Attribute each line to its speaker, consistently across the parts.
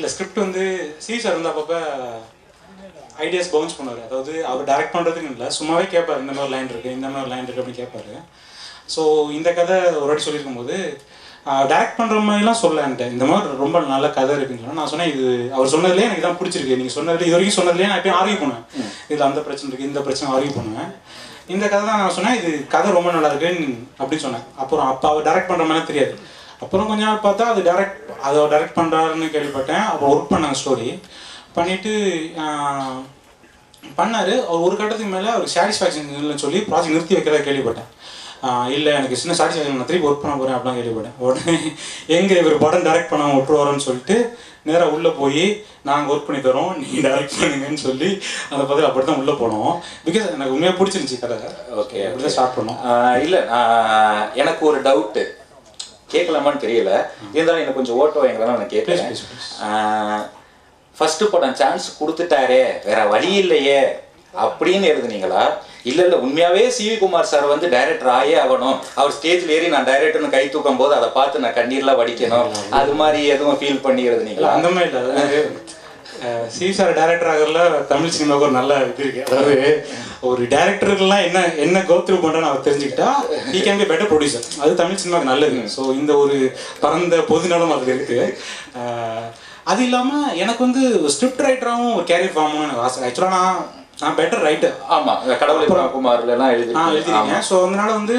Speaker 1: இல்லை ஸ்கிரிப்ட் வந்து C sir வந்து அப்பப்போ ஐடியாஸ் பவுன்ஸ் பண்ணுவார் அதாவது அவர் டைரக்ட் பண்ணுறதுக்கு இல்லை சும்மாவே கேட்பார் இந்த மாதிரி லைன் இருக்குது இந்த மாதிரி லைன் இருக்குது அப்படின்னு கேட்பாரு ஸோ இந்த கதை ஒரு வாட்டி சொல்லியிருக்கும் போது டைரக்ட் பண்ணுற மாதிரிலாம் சொல்லலான்ட்டு இந்த மாதிரி ரொம்ப நல்ல கதை இருக்குன்னு சொன்னா நான் சொன்னேன் இது அவர் சொன்னதுலேயே எனக்கு இதான் பிடிச்சிருக்கு நீங்கள் சொன்னதுல இது வரைக்கும் சொன்னதுலேயே நான் எப்பயும் ஆர்கியூ பண்ணுவேன் இதில் அந்த பிரச்சனை இருக்குது இந்த பிரச்சனை ஆர்கியூ பண்ணுவேன் இந்த கதை தான் நான் சொன்னேன் இது கதை ரொம்ப நல்லா இருக்குன்னு அப்படின்னு சொன்னேன் அப்புறம் அப்போ அவர் டைரக்ட் பண்ணுற மாதிரி தெரியாது அப்புறம் கொஞ்ச நாள் பார்த்தா அது டைரக்ட் அதை டைரக்ட் பண்ணுறாருன்னு கேள்விப்பட்டேன் அப்புறம் ஒர்க் பண்ணாங்க ஸ்டோரி பண்ணிவிட்டு பண்ணார் அவர் ஒரு கட்டத்துக்கு மேலே அவர் சாட்டிஸ்ஃபேக்ஷன் இல்லைன்னு சொல்லி ப்ராஜெக்ட் நிறுத்தி வைக்கிறதா கேள்விப்பட்டேன் இல்லை எனக்கு சின்ன சாட்டிஸ்ஃபேக்ஷன் நான் திருப்பி ஒர்க் பண்ண போகிறேன் அப்படிலாம் கேள்விப்பட்டேன் உடனே எங்கே இவர் படம் டைரக்ட் பண்ண விட்டுருவாரோன்னு சொல்லிட்டு நேராக உள்ளே போய் நாங்கள் ஒர்க் பண்ணி தரோம் நீ டைரக்ட் பண்ணுங்கன்னு சொல்லி அந்த பதில் அப்படி தான் உள்ளே போனோம் பிகாஸ் எனக்கு உண்மையாக பிடிச்சிருந்துச்சி கதை
Speaker 2: ஓகே
Speaker 1: அப்படி தான் ஸ்டார்ட் பண்ணோம்
Speaker 2: ஆஹ் இல்ல ஆஹ் எனக்கு ஒரு டவுட்டு கேட்கலாமான்னு தெரியல இருந்தாலும் எனக்கு கொஞ்சம் ஓட்டோ எங்களால் நான் கேட்கறேன்
Speaker 1: Please, please,
Speaker 2: ஃபர்ஸ்ட் படம் சான்ஸ் கொடுத்துட்டாரே வேற வழி இல்லையே அப்படின்னு எழுதுனீங்களா இல்ல இல்ல உண்மையாவே சிவி குமார் சார் வந்து டைரக்டர் ஆயே ஆகணும் அவர் ஸ்டேஜ்ல ஏறி நான் டைரக்டர்னு கை தூக்கும் போது அதை பார்த்து நான் கண்ணீர்லாம் வடிக்கணும் அது மாதிரி எதுவும் ஃபீல் பண்ணி
Speaker 1: இல்லை
Speaker 2: எழுதுனீங்களா
Speaker 1: அந்த மாதிரி இல்லை அதாவது சி சார் டேரக்டர் ஆகிறதுல தமிழ் சினிமாவுக்கு ஒரு நல்ல இது இருக்கு அதாவது ஒரு டேரக்டருக்குலாம் என்ன என்ன கோத்ரூ பண்ணுறேன்னு அவர் தெரிஞ்சுக்கிட்டா he can be better producer அது தமிழ் சினிமாவுக்கு நல்லது ஸோ இந்த ஒரு பரந்த பொதுநலம் அதுல இருக்கு அஹ், அது இல்லாமல் எனக்கு வந்து ஸ்கிரிப்ட் ரைட்டராகவும் ஒரு கேரியர் ஃபார்ம்னு எனக்கு ஆசை ஆக்சுவலாக நான் நான் பெட்டர் ரைட்டர்
Speaker 2: ஆமா கடவுளை குமார்ல எல்லாம்
Speaker 1: நான்
Speaker 2: எழுதி
Speaker 1: எழுதிருக்கேன் ஸோ அதனால வந்து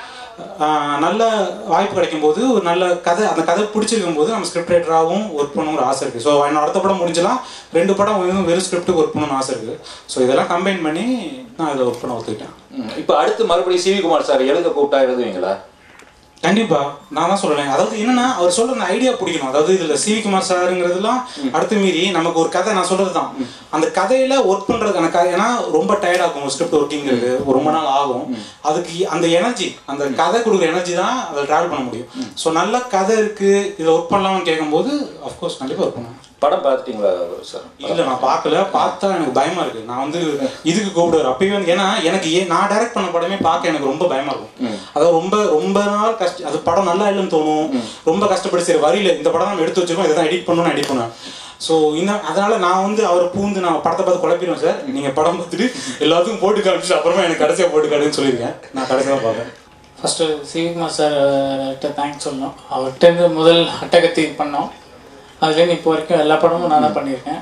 Speaker 1: ஆஹ், நல்ல வாய்ப்பு கிடைக்கும் போது ஒரு நல்ல கதை அந்த கதை பிடிச்சிருக்கும் போது நம்ம ஸ்கிரிப்ட் ரைட்டராகவும் ஒர்க் பண்ணணுங்கிற ஆசை இருக்குது ஸோ என்னோட அடுத்த படம் முடிஞ்சலாம் ரெண்டு படம் வெறும் வெறும் ஸ்கிரிப்ட்டுக்கு ஒர்க் பண்ணணும்னு ஆசை இருக்குது ஸோ இதெல்லாம் கம்பைன் பண்ணி நான் அதில் ஒர்க் பண்ண ஒத்துக்கிட்டேன்
Speaker 2: ம். இப்ப அடுத்து மறுபடியும் சிவி குமார் சார் எழுத கூப்பிட்டா எழுதுவீங்களா
Speaker 1: கண்டிப்பா நான் தான் சொல்றேன் அதாவது என்னன்னா அவர் சொல்ற அந்த ஐடியா பிடிக்கணும் அதாவது இதுல சிவி குமார் சாருங்கிறதுலாம் அடுத்து மீறி நமக்கு ஒரு கதை நான் சொல்றது தான் அந்த கதையில ஒர்க் பண்றதுக்கான கதை ஏன்னா ரொம்ப டயர்ட் ஆகும் ஸ்கிரிப்ட் ஒர்க்கிங்கிறது ரொம்ப நாள் ஆகும் அதுக்கு அந்த எனர்ஜி அந்த கதை கொடுக்குற எனர்ஜி தான் அதில் டிராவல் பண்ண முடியும் ஸோ நல்ல கதை இருக்கு இதில் ஒர்க் பண்ணலாம்னு கேட்கும்போது அஃப்கோர்ஸ் கண்டிப்பா ஒர்க் பண்ணுவேன்
Speaker 2: படம் பார்த்துட்டீங்களா சார்
Speaker 1: இல்ல நான் பார்க்கல பார்த்தா எனக்கு பயமா இருக்கு நான் வந்து இதுக்கு கூப்பிடுவார் அப்பயே வந்து ஏன்னா எனக்கு ஏன் நான் டைரக்ட் பண்ண படமே பார்க்க எனக்கு ரொம்ப பயமா இருக்கும் அதாவது ரொம்ப ரொம்ப நாள் கஷ்ட அது படம் நல்லா இல்லைன்னு தோணும் ரொம்ப கஷ்டப்பட்டு சரி வரியில இந்த படம் நம்ம எடுத்து வச்சிருக்கோம் இதை தான் எடிட் பண்ணணும்னு எடிட் பண்ணுவேன் ஸோ இந்த அதனால நான் வந்து அவரை பூந்து நான் படத்தை பார்த்து குழப்பிடுவேன் சார் நீங்க படம் பார்த்துட்டு எல்லாத்துக்கும் போட்டு காமிச்சிட்டு அப்புறமா எனக்கு கடைசியா போட்டு காட்டுன்னு சொல்லியிருக்கேன் நான் கடைசியாக பார்ப்பேன்
Speaker 3: ஃபஸ்ட்டு சிவகுமார் சார்கிட்ட தேங்க்ஸ் சொல்லணும் அவர்கிட்ட முதல் அட்டகத்தி பண்ணோம் அதுலேருந்து இப்போ வரைக்கும் எல்லா படமும் நான் தான் பண்ணியிருக்கேன்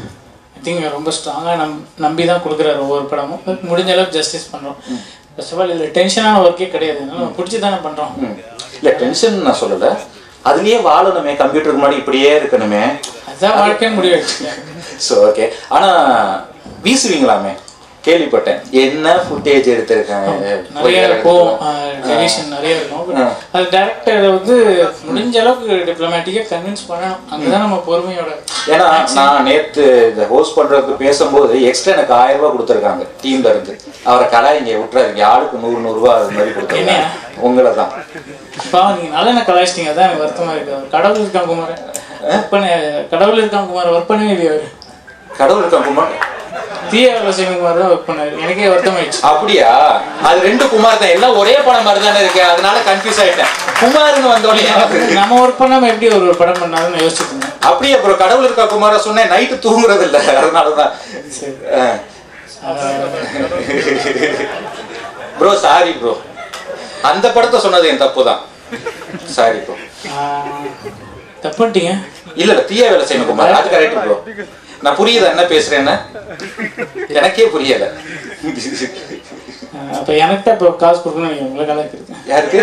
Speaker 3: ஐ திங்க் ரொம்ப ஸ்ட்ராங்காக நம் நம்பி தான் கொடுக்குறாரு ஒவ்வொரு படமும் முடிஞ்ச அளவுக்கு ஜஸ்டிஸ் பண்ணுறோம் ஃபர்ஸ்ட் ஆஃப் ஆல் இதில் டென்ஷனான ஒர்க்கே கிடையாது நம்ம பிடிச்சி தானே பண்ணுறோம்
Speaker 2: இல்ல டென்ஷன் நான் சொல்லல அதுலயே வாழணுமே கம்ப்யூட்டருக்கு முன்னாடி இப்படியே இருக்கணுமே
Speaker 3: அதுதான் வாழ்க்கைன்னு முடிவு வச்சுக்கேன்
Speaker 2: ஸோ ஓகே ஆனா வீசுவீங்களாமே கேள்விப்பட்டேன் என்ன ஃபுட்டேஜ் எடுத்திருக்காங்க
Speaker 3: நிறைய இருக்கும் டெலிஷன் நிறைய இருக்கும் But அது டேரக்டர் வந்து முடிஞ்ச அளவுக்கு டிப்ளமேட்டிக்காக கன்வின்ஸ் பண்ணணும் அங்கே நம்ம பொறுமையோட
Speaker 2: ஏன்னா நான் நேத்து இந்த ஹோஸ்ட் பண்றதுக்கு பேசும்போது எக்ஸ்ட்ரா எனக்கு ஆயிரம் ரூபாய் கொடுத்துருக்காங்க டீம்ல இருந்து அவரை கலாயிங்க விட்டுறாதீங்க ஆளுக்கு நூறு நூறு ரூபாய் அது மாதிரி கொடுத்துருக்காங்க உங்களை தான்
Speaker 3: பாவம் நீங்க நல்லா என்ன கலாய்ச்சிட்டீங்க அதான் எனக்கு வருத்தமா இருக்கு அவர் கடவுள் இருக்கான் குமார் ஒர்க் பண்ண கடவுள் இருக்கான் குமார் ஒர்க் பண்ணவே இல்லையா அவரு
Speaker 2: கடவுள் இருக்கான் குமார்
Speaker 3: தீய சிவன் குமார் தான் ஒர்க் பண்ணாரு எனக்கே வருத்தமாயிடுச்சு
Speaker 2: அப்படியா அது ரெண்டு குமார் தான் எல்லாம் ஒரே படம் மாதிரி தானே இருக்கு அதனால கன்ஃபியூஸ் ஆயிட்டேன் குமார்னு வந்தோடனே
Speaker 3: நம்ம ஒர்க் பண்ணாம எப்படி ஒரு ஒரு படம் பண்ணாருன்னு யோசிச்சுட்டு இருந்தேன்
Speaker 2: அப்படியே அப்புறம் கடவுள் இருக்கா குமார சொன்னேன் நைட்டு தூங்குறது இல்ல அதனாலதான் ப்ரோ சாரி ப்ரோ அந்த படத்தை சொன்னது என் தப்பு தான் சாரி ப்ரோ
Speaker 3: ஆஹ், தப்புன்ட்டீங்க
Speaker 2: இல்ல இல்ல தீய வேலை செய்யணும் குமார் அது கரெக்ட் ப்ரோ நான் புரியுதா என்ன பேசுறேன்னு எனக்கே புரியல
Speaker 3: ஆஹ், அப்ப எனக்கு தான் இப்போ காசு கொடுக்கணும் நீங்க உங்களை கலாய்க்கு இருக்கேன்
Speaker 2: யாருக்கு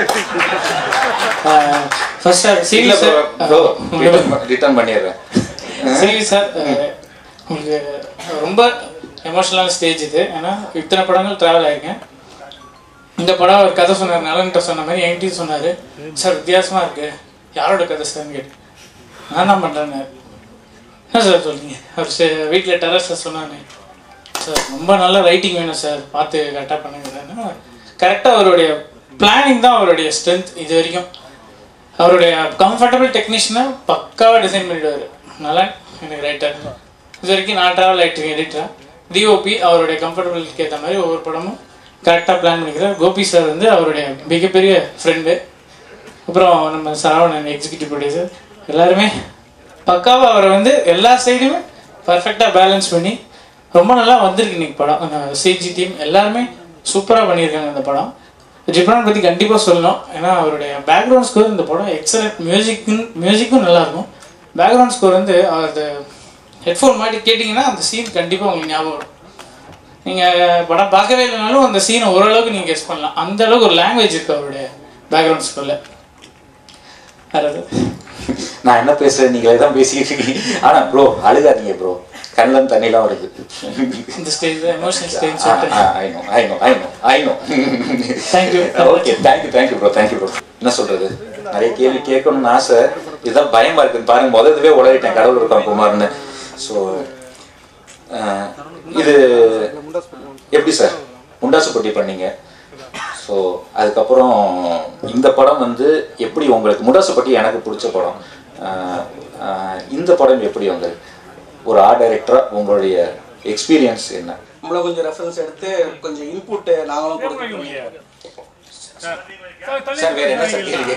Speaker 3: ஃபர்ஸ்ட் சார்
Speaker 2: இல்ல
Speaker 3: serious
Speaker 2: bro
Speaker 3: sir
Speaker 2: bro return பண்ணிடுறேன்
Speaker 3: சரி சார் அஹ், உங்களுக்கு ரொம்ப எமோஷனலான ஸ்டேஜ் இது ஏன்னா இத்தனை படங்கள் ட்ராவல் ஆயிருக்கேன் இந்த படம் அவர் கதை சொன்னார் நலன்கிட்ட சொன்ன மாதிரி என்கிட்டயும் சொன்னார் சார் வித்தியாசமாக இருக்கு யாரோட கதை சார்னு கேட்டு நான் தான் பண்ணுறேன்னு என்ன சார் சொல்றீங்க அவர் வீட்டில் டெரஸில் சொன்னாங்க சார் ரொம்ப நல்ல ரைட்டிங் வேணும் சார் பார்த்து கரெக்டாக பண்ணுங்க கரெக்டாக அவருடைய பிளானிங் தான் அவருடைய ஸ்ட்ரென்த் இது வரைக்கும் அவருடைய கம்ஃபர்டபுள் டெக்னீஷியனை பக்காவாக டிசைன் பண்ணிடுவார் நல்லா எனக்கு ரைட்டர் இது வரைக்கும் நான் ட்ராவல் ஆக்டிங் எடிட்டர் டிஓபி அவருடைய கம்ஃபர்டபுளுக்கு ஏற்ற மாதிரி ஒவ்வொரு படமும் கரெக்டாக பிளான் பண்ணிக்கிறார் கோபி சார் வந்து அவருடைய மிகப்பெரிய ஃப்ரெண்டு அப்புறம் நம்ம சரவணன் எக்ஸிக்யூட்டிவ் ப்ரொடியூசர் எல்லாருமே பக்காவாக அவரை வந்து எல்லா சைடுமே பர்ஃபெக்டாக பேலன்ஸ் பண்ணி ரொம்ப நல்லா வந்திருக்கு இன்னைக்கு படம் சிஜி டீம் எல்லாருமே சூப்பராக பண்ணியிருக்காங்க இந்த படம் ஜிப்ரான் பற்றி கண்டிப்பாக சொல்லணும் ஏன்னா அவருடைய பேக்ரவுண்ட் ஸ்கோர் இந்த படம் எக்ஸலண்ட் மியூசிக்கும் மியூசிக்கும் நல்லாயிருக்கும் பேக்ரவுண்ட் ஸ்கோர் வந்து அது ஹெட்ஃபோன் மாட்டி கேட்டிங்கன்னா அந்த சீன் கண்டிப்பாக உங்களுக்கு ஞாபகம் வரும் நீங்கள் படம் பார்க்கவே இல்லைனாலும் அந்த சீனை ஓரளவுக்கு நீங்கள் கெஸ் பண்ணலாம் அந்த அளவுக்கு ஒரு லாங்குவேஜ் இருக்குது அவருடைய பேக்ரவுண்ட் ஸ்கோரில் வேறு எதுவும்
Speaker 2: நான் என்ன பேசுறேன் நீங்களே தான் பேசிக்கிட்டு இருக்கீங்க ஆனா ப்ரோ அழுகாதீங்க ப்ரோ கண்ணில் தண்ணிலாம் வருது
Speaker 3: இந்த ஸ்டேஜ் எமோஷனல் ஸ்டேஜ்
Speaker 2: ஆ,
Speaker 3: சொல்லிட்டு
Speaker 2: ஆ, I know, I know, I know, I know.
Speaker 3: Thank you.
Speaker 2: Okay, thank you, thank you bro, thank you bro. என்ன சொல்றது நிறைய கேள்வி கேட்கணும்னு ஆசை இதுதான் பயமா இருக்குன்னு பாருங்க முதல் இதுவே உளறிட்டேன் கடவுள் இருக்கான் குமார்னு ஸோ இது எப்படி சார் முண்டாசு போட்டி பண்ணீங்க ஸோ அதுக்கப்புறம் இந்த படம் வந்து எப்படி உங்களுக்கு முண்டாசு பட்டி எனக்கு பிடிச்ச படம் ஆஹ், ஆஹ், இந்த படம் எப்படி வந்தது ஒரு ஆர்ட் டைரக்டராக உங்களுடைய எக்ஸ்பீரியன்ஸ் என்ன
Speaker 4: நம்மள கொஞ்சம் ரெஃபரன்ஸ் எடுத்து கொஞ்சம் இன்புட் நாங்களும் கொடுக்கணும்
Speaker 2: சார் வேற என்ன சார் கேள்வி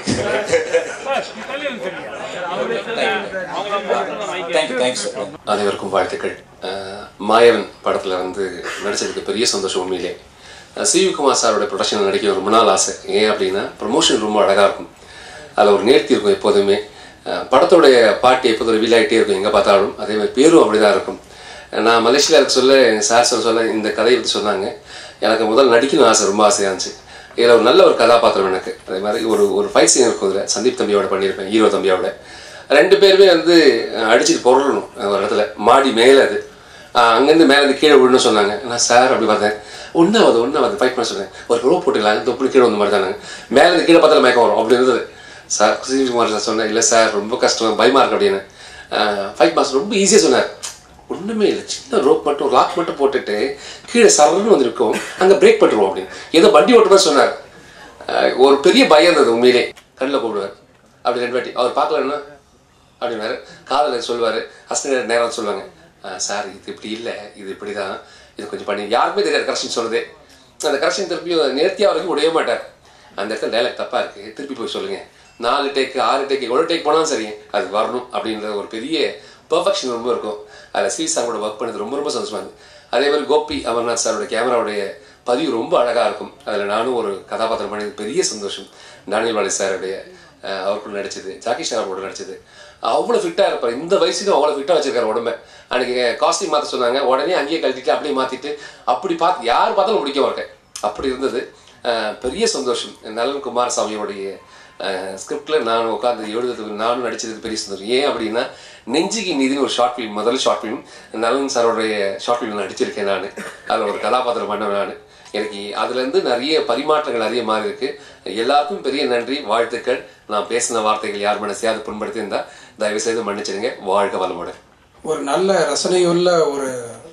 Speaker 2: தேங்க்யூ தேங்க்ஸ் சார்
Speaker 5: அனைவருக்கும் வாழ்த்துக்கள் அஹ் மாயவன் படத்தில் வந்து நடிச்சதுக்கு பெரிய சந்தோஷம் உண்மையிலே அஹ் சி வி குமார் சாரோட ப்ரொடக்ஷன் நடிக்க ரொம்ப நாள் ஆசை ஏன் அப்படின்னா ப்ரொமோஷன் ரொம்ப அழகாக இருக்கும் அதில் ஒரு நேர்த்தி இருக்கும் எப்போதுமே அஹ் படத்தோடைய பாட்டு எப்போதும் ரிவீல் ஆகிட்டே இருக்கும் எங்கே பார்த்தாலும் அதே மாதிரி பேரும் அப்படி தான் இருக்கும் நான் மலேசியாவில் இருக்க சொல்ல எங்கள் சார் சொல்ல சொல்ல இந்த கதையை பற்றி சொன்னாங்க எனக்கு முதல் நடிக்கணும் ஆசை ரொம்ப ஆசையாக இருந்துச்சு இதில் ஒரு நல்ல ஒரு கதாபாத்திரம் எனக்கு அதே மாதிரி ஒரு ஒரு ஃபைட் சீன் இருக்கும் இதில் சந்தீப் தம்பியோட பண்ணியிருப்பேன் ஹீரோ தம்பியோட ரெண்டு பேருமே வந்து அஹ், அடிச்சுட்டு பொருளணும் ஒரு இடத்துல மாடி மேலே அது அஹ், அங்கேருந்து மேலே இருந்து கீழே விடணும்னு சொன்னாங்க நான் சார் அப்படி பார்த்தேன் ஒன்றாவது ஒன்றாவது ஃபைட் பண்ண சொன்னேன் ஒரு ரோப் போட்டுக்கலாம் தொப்புனு கீழே வந்த மாதிரி தானே மேலே இருந்து கீழே பார்த்தாலும் மயக்கம் வரும் அப்படி இருந்தது சார் சிவகுமார் சார் சொன்னேன் இல்லை சார் ரொம்ப கஷ்டம் பயமா இருக்கு அப்படின்னு ஃபைட் மாஸ்டர் ரொம்ப ஈஸியாக சொன்னார் ஒன்றுமே இல்லை சின்ன ரோப் மட்டும் லாக் மட்டும் போட்டுட்டு கீழே சரன்னு வந்து இருக்கும் அங்கே பிரேக் பண்ணிடுவோம் அப்படின்னு ஏதோ வண்டி ஓட்டுமா சொன்னார் அஹ் ஒரு பெரிய பயம் இருந்தது உண்மையிலே கண்ணில் கூப்பிடுவார் அப்படி ரெண்டு வாட்டி அவர் பார்க்கலன்னா அப்படின்னாரு காதலர் சொல்லுவார் ஹஸ்பண்ட் நேரம் சொல்லுவாங்க "அஹ் சார் இது இப்படி இல்லை இது இப்படி தான் இது கொஞ்சம் பண்ணி யாருமே தெரியாது கரெக்ஷன் சொன்னதே அந்த கரெக்ஷன் திருப்பியும் நேர்த்தியாக வரைக்கும் விடவே மாட்டார் அந்த இடத்துல டைலாக் தப்பாக இருக்குது திருப்பி போய் சொல்லுங்கள் நாலு டேக்கு ஆறு டேக்கு எவ்வளோ டேக் போனாலும் சரி அது வரணும் அப்படின்ற ஒரு பெரிய பெர்ஃபெக்ஷன் ரொம்ப இருக்கும் அதில் ஸ்ரீ சாரோட ஒர்க் பண்ணது ரொம்ப ரொம்ப சந்தோஷமா இருந்தது அதே மாதிரி கோபி அமர்நாத் சாரோட கேமராவுடைய பதிவு ரொம்ப அழகாக இருக்கும் அதில் நானும் ஒரு கதாபாத்திரம் பண்ணது பெரிய சந்தோஷம் டானியல் வாலி சாருடைய அஹ், அவர் கூட நடிச்சது ஜாக்கி ஷார் கூட நடிச்சது அவ்வளோ ஃபிட்டாக இருப்பார் இந்த வயசுலையும் அவ்வளோ ஃபிட்டாக வச்சிருக்காரு உடம்ப அன்னைக்கு காஸ்டியூம் மாற்ற சொன்னாங்க உடனே அங்கேயே கழட்டிட்டு அப்படியே மாற்றிட்டு அப்படி பார்த்து யார் பார்த்தாலும் பிடிக்க இருக்கேன் அப்படி இருந்தது அஹ், பெரிய சந்தோஷம் நலன் குமாரசாமியோடைய ஸ்கிரிப்டில் நான் உட்காந்து எழுதுறதுக்கு நானும் நடிச்சதுக்கு பெரிய சந்தோஷம் ஏன் அப்படின்னா நெஞ்சுக்கு நீதினு ஒரு ஷார்ட் ஃபிலிம் முதல் ஷார்ட் ஃபிலிம் நலன் சாரோடைய ஷார்ட் ஃபிலிம் நடிச்சிருக்கேன் நான் அதில் ஒரு கதாபாத்திரம் பண்ணேன் நான் எனக்கு அதுலேருந்து நிறைய பரிமாற்றங்கள் நிறைய மாறி இருக்கு எல்லாருக்கும் பெரிய நன்றி வாழ்த்துக்கள் நான் பேசின வார்த்தைகள் யார் மனசையாவது புண்படுத்தி இருந்தா தயவு செய்து மன்னிச்சிடுங்க வாழ்க வளமுடன்
Speaker 4: ஒரு நல்ல ரசனையுள்ள ஒரு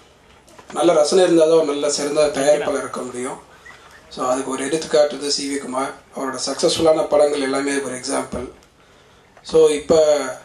Speaker 4: நல்ல ரசனை இருந்தால் தான் ஒரு நல்ல சிறந்த தயாரிப்பாளர் இருக்க முடியும் ஸோ அதுக்கு ஒரு எடுத்துக்காட்டுது சி வி குமார் அவரோட சக்ஸஸ்ஃபுல்லான படங்கள் எல்லாமே ஒரு எக்ஸாம்பிள் ஸோ இப்போ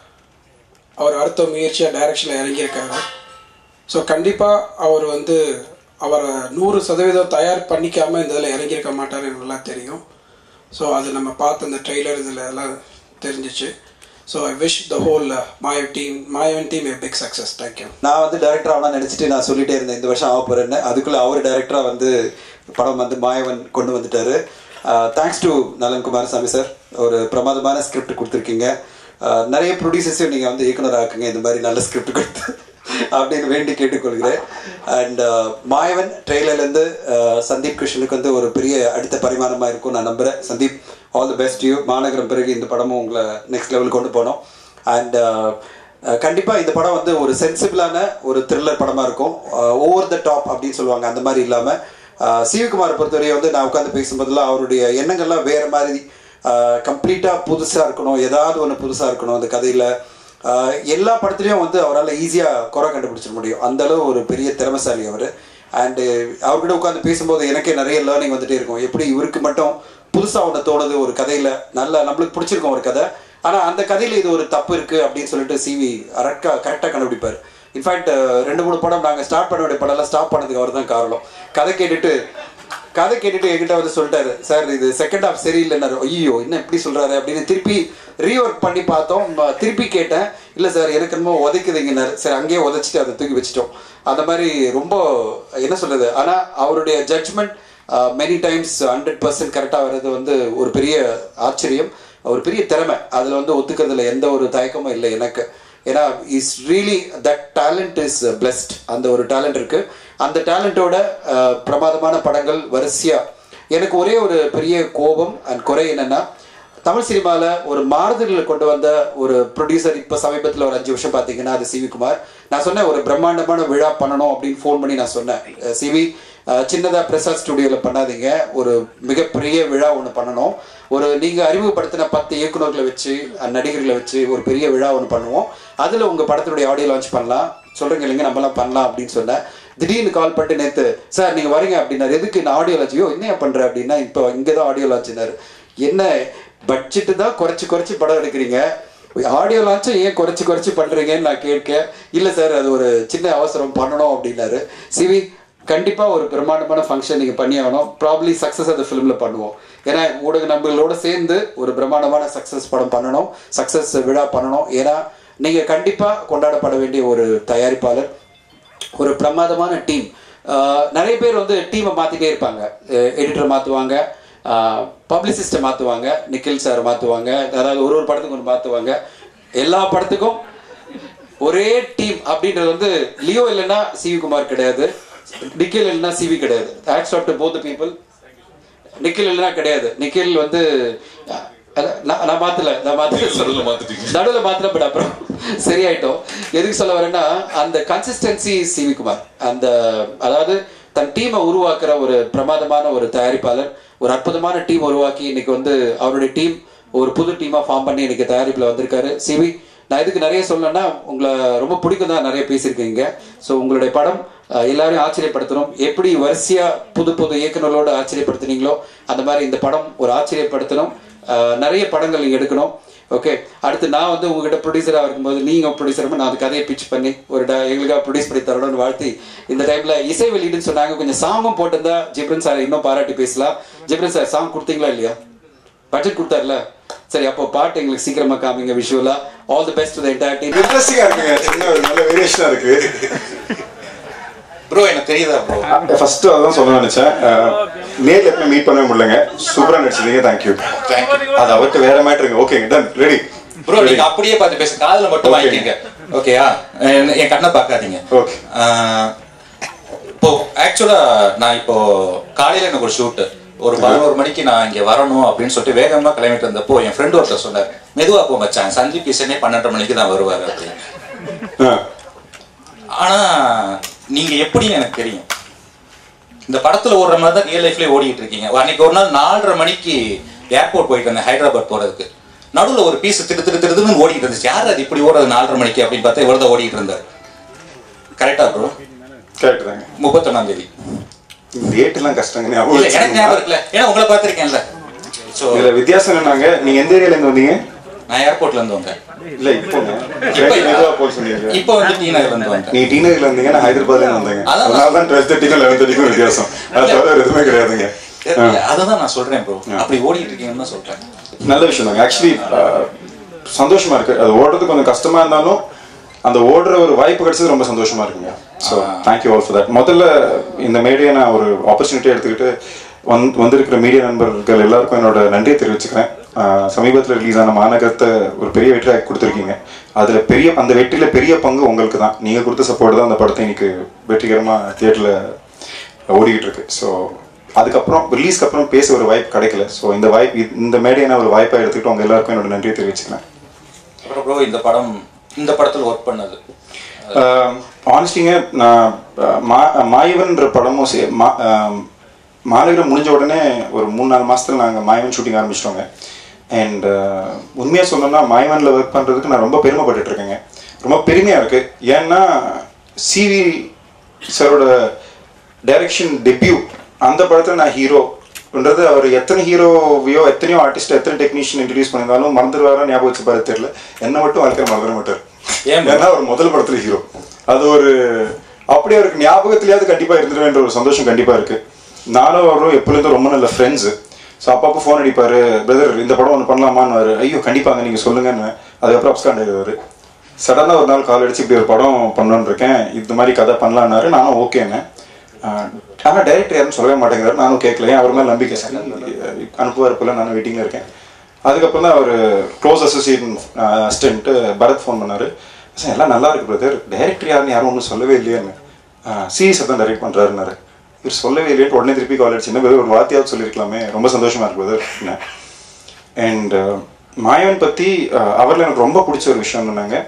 Speaker 4: அவர் அடுத்த முயற்சியாக டைரக்ஷனில் இறங்கியிருக்காரு ஸோ கண்டிப்பாக அவர் வந்து அவரை நூறு சதவீதம் தயார் பண்ணிக்காமல் இந்த இதில் இறங்கியிருக்க மாட்டார் எனக்கு நல்லா தெரியும் ஸோ அது நம்ம பார்த்த அந்த ட்ரெய்லர் இதில் எல்லாம் தெரிஞ்சிச்சு so I wish the whole மாயவ் team Maayavan team a big success thank you
Speaker 6: நான் வந்து டைரக்டர் ஆகலாம் நினச்சிட்டு நான் சொல்லிட்டே இருந்தேன் இந்த வருஷம் ஆக போகிறேன்னு அதுக்குள்ளே அவர் டைரக்டராக வந்து படம் வந்து மாயவன் கொண்டு வந்துட்டாரு தேங்க்ஸ் டு நலன் குமாரசாமி சார் ஒரு பிரமாதமான ஸ்கிரிப்ட் கொடுத்துருக்கீங்க ஆஹ் நிறைய ப்ரொடியூசர்ஸையும் நீங்கள் வந்து இயக்குனர் ஆக்குங்க இந்த மாதிரி நல்ல ஸ்கிரிப்ட் கொடுத்து அப்படின்னு வேண்டி கேட்டுக்கொள்கிறேன் அண்ட் மாயவன் ட்ரெய்லர்லேருந்து சந்தீப் கிருஷ்ணனுக்கு வந்து ஒரு பெரிய அடுத்த பரிமாணமாக இருக்கும் நான் நம்புகிறேன் Sandeep all the best you Maanagaram பிறகு இந்த படமும் உங்களை நெக்ஸ்ட் லெவலுக்கு கொண்டு போனோம் அண்ட் கண்டிப்பாக இந்த படம் வந்து ஒரு சென்சிபிளான ஒரு த்ரில்லர் படமாக இருக்கும் ஓவர் த டாப் அப்படின்னு சொல்லுவாங்க அந்த மாதிரி இல்லாமல் சிவகுமார் பொறுத்தவரையை வந்து நான் உட்காந்து பேசும்போதெல்லாம் அவருடைய எண்ணங்கள்லாம் வேறு மாதிரி கம்ப்ளீட்டாக புதுசாக இருக்கணும் ஏதாவது ஒன்று புதுசாக இருக்கணும் அந்த கதையில் எல்லா படத்துலையும் வந்து அவரால் ஈஸியாக குறை கண்டுபிடிச்சிட முடியும் அந்த அளவு ஒரு பெரிய திறமைசாலி அவர் அண்டு அவர்கிட்ட உட்காந்து பேசும்போது எனக்கே நிறைய லேர்னிங் வந்துட்டே இருக்கும் எப்படி இவருக்கு மட்டும் புதுசாக ஒன்று தோணுது ஒரு கதையில் நல்ல நம்மளுக்கு பிடிச்சிருக்கும் ஒரு கதை ஆனால் அந்த கதையில் இது ஒரு தப்பு இருக்குது அப்படின்னு சொல்லிட்டு சிவி அரக்கா கரெக்டாக கண்டுபிடிப்பார் இன்ஃபேக்ட் ரெண்டு மூணு படம் நாங்கள் ஸ்டார்ட் பண்ண வேண்டிய படம்லாம் ஸ்டாப் பண்ணதுக்கு அவர் தான் காரணம் கதை கேட்டுட்டு கதை கேட்டுட்டு என்கிட்ட வந்து சொல்லிட்டாரு சார் இது செகண்ட் ஹாஃப் சரியில்லைன்னாரு ஐயோ என்ன இப்படி சொல்றாரு அப்படின்னு திருப்பி ரீஒர்க் பண்ணி பார்த்தோம் ம- திருப்பி கேட்டேன் இல்லை சார் எனக்கு என்னமோ உதைக்குதுங்கன்னாரு சரி அங்கேயே உதைச்சிட்டு அதை தூக்கி வச்சிட்டோம் அந்த மாதிரி ரொம்ப என்ன சொல்றது ஆனால் அவருடைய judgement many times hundred percent கரெக்டாக வர்றது வந்து ஒரு பெரிய ஆச்சரியம் ஒரு பெரிய திறமை அதில் வந்து ஒத்துக்கிறதுல எந்த ஒரு தயக்கமும் இல்லை எனக்கு ஏன்னா is really that talent is blessed அந்த ஒரு டேலண்ட் இருக்கு அந்த டேலண்ட்டோட பிரமாதமான படங்கள் வரிசையா எனக்கு ஒரே ஒரு பெரிய கோபம் அண்ட் குறை என்னன்னா தமிழ் சினிமாவில் ஒரு மாறுதல்களை கொண்டு வந்த ஒரு ப்ரொடியூசர் இப்போ சமீபத்தில் ஒரு அஞ்சு வருஷம் பார்த்தீங்கன்னா அது சிவி குமார் நான் சொன்னேன் ஒரு பிரம்மாண்டமான விழா பண்ணணும் அப்படின்னு ஃபோன் பண்ணி நான் சொன்னேன் அஹ் சிவி அஹ் சின்னதா பிரசாத் ஸ்டுடியோவில் பண்ணாதீங்க ஒரு மிகப்பெரிய விழா ஒன்று பண்ணணும் ஒரு நீங்கள் அறிமுகப்படுத்தின பத்து இயக்குநர்களை வச்சு அஹ் நடிகர்களை வச்சு ஒரு பெரிய விழா ஒன்று பண்ணுவோம் அதில் உங்கள் படத்தினுடைய ஆடியோ லான்ச் பண்ணலாம் சொல்கிறீங்க இல்லைங்க நம்மலாம் பண்ணலாம் அப்படின்னு சொன்னேன் திடீர்னு கால் பண்ணிட்டு நேற்று சார் நீங்கள் வரீங்க அப்படின்னாரு எதுக்கு நான் ஆடியோ லான்ச்சியோ என்ன பண்ணுறேன் அப்படின்னா இப்போ இங்கே தான் ஆடியோ லான்ச்சினாரு என்ன பட்ஜெட்டு தான் குறைச்சி குறைச்சி படம் எடுக்கிறீங்க ஆடியோ லான்ச்சும் ஏன் குறைச்சி குறைச்சி பண்ணுறீங்கன்னு நான் கேட்க இல்லை சார் அது ஒரு சின்ன அவசரம் பண்ணணும் அப்படின்னாரு சிவி கண்டிப்பாக ஒரு பிரம்மாண்டமான ஃபங்க்ஷன் நீங்கள் பண்ணி ஆகணும் ப்ராப்ளி சக்ஸஸ் அந்த ஃபிலிமில் பண்ணுவோம் ஏன்னா ஊடக நண்பர்களோட சேர்ந்து ஒரு பிரம்மாண்டமான சக்ஸஸ் படம் பண்ணணும் சக்ஸஸ் விழா பண்ணணும் ஏன்னா நீங்கள் கண்டிப்பாக கொண்டாடப்பட வேண்டிய ஒரு தயாரிப்பாளர் ஒரு பிரமாதமான டீம் நிறைய பேர் வந்து டீமை மாற்றிட்டே இருப்பாங்க எடிட்டர் மாற்றுவாங்க பப்ளிசிஸ்ட்டை மாற்றுவாங்க நிக்கில் சார் மாற்றுவாங்க அதாவது ஒரு ஒரு படத்துக்கு ஒன்று மாற்றுவாங்க எல்லா படத்துக்கும் ஒரே டீம் அப்படின்றது வந்து லியோ இல்லைன்னா சிவி குமார் கிடையாது நிக்கில் இல்லைன்னா சிவி கிடையாது hats off to both people Nikhil இல்லைன்னா கிடையாது நிக்கில் வந்து அஹ், நான் நான் மாத்தல நான் மாத்தல
Speaker 7: நடுவுல மாத்திட்டீங்க.
Speaker 6: நடுவில் மாத்திர பட் அப்புறம் சரியாயிட்டோம் எதுக்கு சொல்ல வரேன்னா அந்த கன்சிஸ்டன்சி சிவி குமார் அந்த அதாவது தன் டீமை உருவாக்குற ஒரு பிரமாதமான ஒரு தயாரிப்பாளர் ஒரு அற்புதமான டீம் உருவாக்கி இன்னைக்கு வந்து அவருடைய டீம் ஒரு புது டீமா ஃபார்ம் பண்ணி இன்னைக்கு தயாரிப்பில் வந்திருக்காரு சிவி நான் இதுக்கு நிறைய சொல்லணும்னா உங்களை ரொம்ப பிடிக்கும் தான் நிறைய பேசியிருக்கீங்க ஸோ உங்களுடைய படம் அஹ், எல்லாரையும் ஆச்சரியப்படுத்தணும் எப்படி வரிசையா புது புது இயக்குநர்களோட ஆச்சரியப்படுத்துனீங்களோ அந்த மாதிரி இந்த படம் ஒரு ஆச்சரியப்படுத்தணும் அஹ், நிறைய படங்கள் நீங்கள் எடுக்கணும் ஓகே அடுத்து நான் வந்து உங்ககிட்ட ப்ரொடியூசராக இருக்கும்போது நீங்கள் ப்ரொடியூசர் நான் அந்த கதையை பிச் பண்ணி ஒரு ட எங்களுக்காக ப்ரொடியூஸ் பண்ணி தரணும்னு வாழ்த்தி இந்த டைமில் இசை வெளியீடுன்னு சொன்னாங்க கொஞ்சம் சாங்கும் போட்டிருந்தா ஜிப்ரன் சார் இன்னும் பாராட்டி பேசலாம் ஜிப்ரன் சார் சாங் கொடுத்தீங்களா இல்லையா பட்ஜெட் கொடுத்தார்ல சரி அப்போ பாட்டு எங்களுக்கு சீக்கிரமா காமிங்க விஷுவலா all the best to the entire team
Speaker 7: இன்ட்ரெஸ்டிங்கா இருக்குங்க சின்ன ஒரு நல்ல வேரியேஷனா இருக்கு
Speaker 2: ப்ரோ எனக்கு தெரியுதா ப்ரோ
Speaker 7: ஃபர்ஸ்ட் அதான் சொல்ல நினைச்சேன் அஹ், நேர்ல எப்பவுமே மீட் பண்ணவே முடியலங்க சூப்பரா நடிச்சிருந்தீங்க தேங்க்யூ அது அவர்கிட்ட வேற மேட்டருங்க ஓகேங்க டன் ரெடி
Speaker 2: ப்ரோ நீங்க அப்படியே பார்த்து பேச காதுல மட்டும்
Speaker 7: Okay.
Speaker 2: வாங்கிக்கங்க ஓகேயா என் என் கண்ணை பார்க்காதீங்க
Speaker 7: Okay.
Speaker 2: ஆஹ், இப்போ ஆக்சுவலா நான் இப்போ காலையில எனக்கு ஒரு ஷூட் ஒரு பதினோரு மணிக்கு நான் இங்க வரணும் அப்படின்னு சொல்லிட்டு வேகமா கிளம்பிட்டு இருந்தப்போ என் ஃப்ரெண்ட் ஒருத்தர் சொன்னார் மெதுவா போ மச்சான் சந்தீப் கிஷனே பன்னெண்டரை மணிக்கு தான் வருவாரு அப்படின்னு ஆனா நீங்க எப்படின்னு எனக்கு தெரியும் இந்த படத்துல ஓடுற மாதிரி தான் ரியல் லைஃப்லயே ஓடிட்டு இருக்கீங்க அன்னைக்கு ஒரு நாள் நாலரை மணிக்கு ஏர்போர்ட் போயிட்டு வந்தேன் ஹைதராபாத் போறதுக்கு நடுவுல ஒரு பீஸ் திரு திரு திருன்னு ஓடிட்டு இருந்துச்சு யார் அது இப்படி ஓடுறது நாலரை மணிக்கு அப்படின்னு பார்த்தா இவ்வளவு தான் ஓடிட்டு இருந்தார் கரெக்டா ப்ரோ
Speaker 7: கரெக்ட் தாங்க
Speaker 2: முப்பத்தொன்னாம் தேதி
Speaker 7: டேட் எல்லாம் கஷ்டங்க
Speaker 2: இல்ல
Speaker 7: ஞாபகம்
Speaker 2: எனக்கு ஞாபகம்
Speaker 7: வச்சுக்கோங்க.
Speaker 2: இருக்குல்ல ஏன்னா உங்களை பார்த்திருக்கேன்ல ஸோ
Speaker 7: இதுல வித்தியாசம் என்னன்னாங்க நீங்க எந்த ஏரியால இருந்து வந்தீங்க
Speaker 2: நான் ஏர்போர்ட்ல இருந்து வந்தேன்
Speaker 7: இல்ல இப்போங்க
Speaker 2: இப்ப
Speaker 7: மெதுவா போல் சொன்னீங்க
Speaker 2: இப்போ வந்து டி நகர்ல இருந்து வந்தேன்
Speaker 7: நீ டி நகர்ல இருந்தீங்க நான் ஹைதராபாத்ல இருந்து வந்தேங்க
Speaker 2: அதான்
Speaker 7: அதனால தான் டுவெல் தேர்ட்டிக்கும் லெவன் தேர்ட்டிக்கும் வித்தியாசம் அது தவிர வேற எதுவுமே கிடையாதுங்க
Speaker 2: அததான் நான் சொல்றேன் ப்ரோ அப்படி ஓடிட்டு இருக்கீங்கன்னு தான் சொல்றேன்
Speaker 7: நல்ல விஷயம் தாங்க ஆக்சுவலி சந்தோஷமா இருக்கு அது ஓடுறது கொஞ்சம் கஷ்டமா இருந்தாலும் அந்த ஓடுற ஒரு வாய்ப்பு கிடைச்சது ரொம்ப சந்தோஷமா இருக்குங்க so thank you all for that முதல்ல இந்த மேடையை நான் ஒரு ஆப்பர்ச்சுனிட்டி எடுத்துக்கிட்டு வந் வந்திருக்கிற மீடியா நண்பர்கள் எல்லாருக்கும் என்னோட நன்றியை தெரிவிச்சுக்கிறேன் சமீபத்தில் ரிலீஸ் ஆன மாநகரத்தை ஒரு பெரிய வெற்றியாக கொடுத்துருக்கீங்க அதில் பெரிய அந்த வெற்றியில் பெரிய பங்கு உங்களுக்கு தான் நீங்கள் கொடுத்த சப்போர்ட் தான் அந்த படத்தை இன்னைக்கு வெற்றிகரமாக தியேட்டரில் ஓடிக்கிட்டு இருக்கு ஸோ அதுக்கப்புறம் ரிலீஸ்க்கு அப்புறம் பேச ஒரு வாய்ப்பு கிடைக்கல ஸோ இந்த வாய்ப்பு இந்த மேடையை நான் ஒரு வாய்ப்பாக எடுத்துக்கிட்டு உங்க எல்லாருக்கும் என்னோட நன்றியை தெரிவிச்சுக்கிறேன்
Speaker 2: அப்புறம் ப்ரோ இந்த படம் இந்த படத்துல ஒர்க் பண்ணது
Speaker 7: ஆனஸ்டிங்க நான் அஹ், மா மாயவன்ற படமும் சே மா அஹ், மாநகரம் முடிஞ்ச உடனே ஒரு மூணு நாலு மாசத்துல நாங்கள் மாயவன் ஷூட்டிங் ஆரம்பிச்சிட்டோங்க அண்ட் உண்மையாக சொன்னோம்னா மாயவனில் ஒர்க் பண்ணுறதுக்கு நான் ரொம்ப பெருமைப்பட்டுட்டு இருக்கேங்க ரொம்ப பெருமையாக இருக்கு ஏன்னா சிவி சாரோட டைரக்ஷன் டெபியூ அந்த படத்தில் நான் ஹீரோன்றது அவர் எத்தனை ஹீரோவையோ எத்தனையோ ஆர்டிஸ்ட் எத்தனை டெக்னீஷியன் இன்ட்ரடியூஸ் பண்ணியிருந்தாலும் மறந்துடுவாரா ஞாபகம் வச்சு பாரு தெரியல என்ன மட்டும் வாழ்க்கையில் மறந்துட மாட்டார்
Speaker 2: ஏன் bro?
Speaker 7: ஏன்னா அவர் முதல் படத்துல ஹீரோ அது ஒரு அப்படி அவருக்கு ஞாபகத்திலேயாவது கண்டிப்பா இருந்துருவேன்ற ஒரு சந்தோஷம் கண்டிப்பா இருக்கு நானும் அவரும் எப்பொழுதும் ரொம்ப நல்ல ஃப்ரெண்ட்ஸ் ஸோ அப்பப்போ ஃபோன் அடிப்பாரு பிரதர் இந்த படம் ஒன்று பண்ணலாமான்னு ஐயோ கண்டிப்பாங்க நீங்க சொல்லுங்கன்னு அதுக்கப்புறம் அப்ஸ்காண்ட் ஆயிடுவாரு சடனாக ஒரு நாள் கால் அடிச்சு இப்படி ஒரு படம் பண்ணணுன்னு இருக்கேன் இந்த மாதிரி கதை பண்ணலான்னாரு நானும் ஓகேன்னு ஆனால் டைரக்டர் யாரும் சொல்லவே மாட்டேங்கிறாரு நானும் கேட்கல ஏன் அவர் மேலே நம்பிக்கை சரி அனுப்புவார் போல நானும் வெயிட்டிங்கில் இருக்கேன் அதுக்கப்புறம் தான் அவர் close associate assistant Bharath phone பண்ணாரு சார் எல்லாம் நல்லா இருக்கு பிரதர் டைரக்டர் யாருன்னு யாரும் ஒன்றும் சொல்லவே இல்லையான்னு சீரியஸாக தான் டைரக்ட் பண்ணுறாருன்னாரு இவர் சொல்லவே இல்லையேன்னு உடனே திருப்பி கால் அடிச்சு என்ன brother, ஒரு வார்த்தையாவது சொல்லியிருக்கலாமே ரொம்ப சந்தோஷமா இருக்கு பிரதர் அண்ட் மாயவன் பற்றி அவரில் எனக்கு ரொம்ப பிடிச்ச ஒரு விஷயம் என்னங்க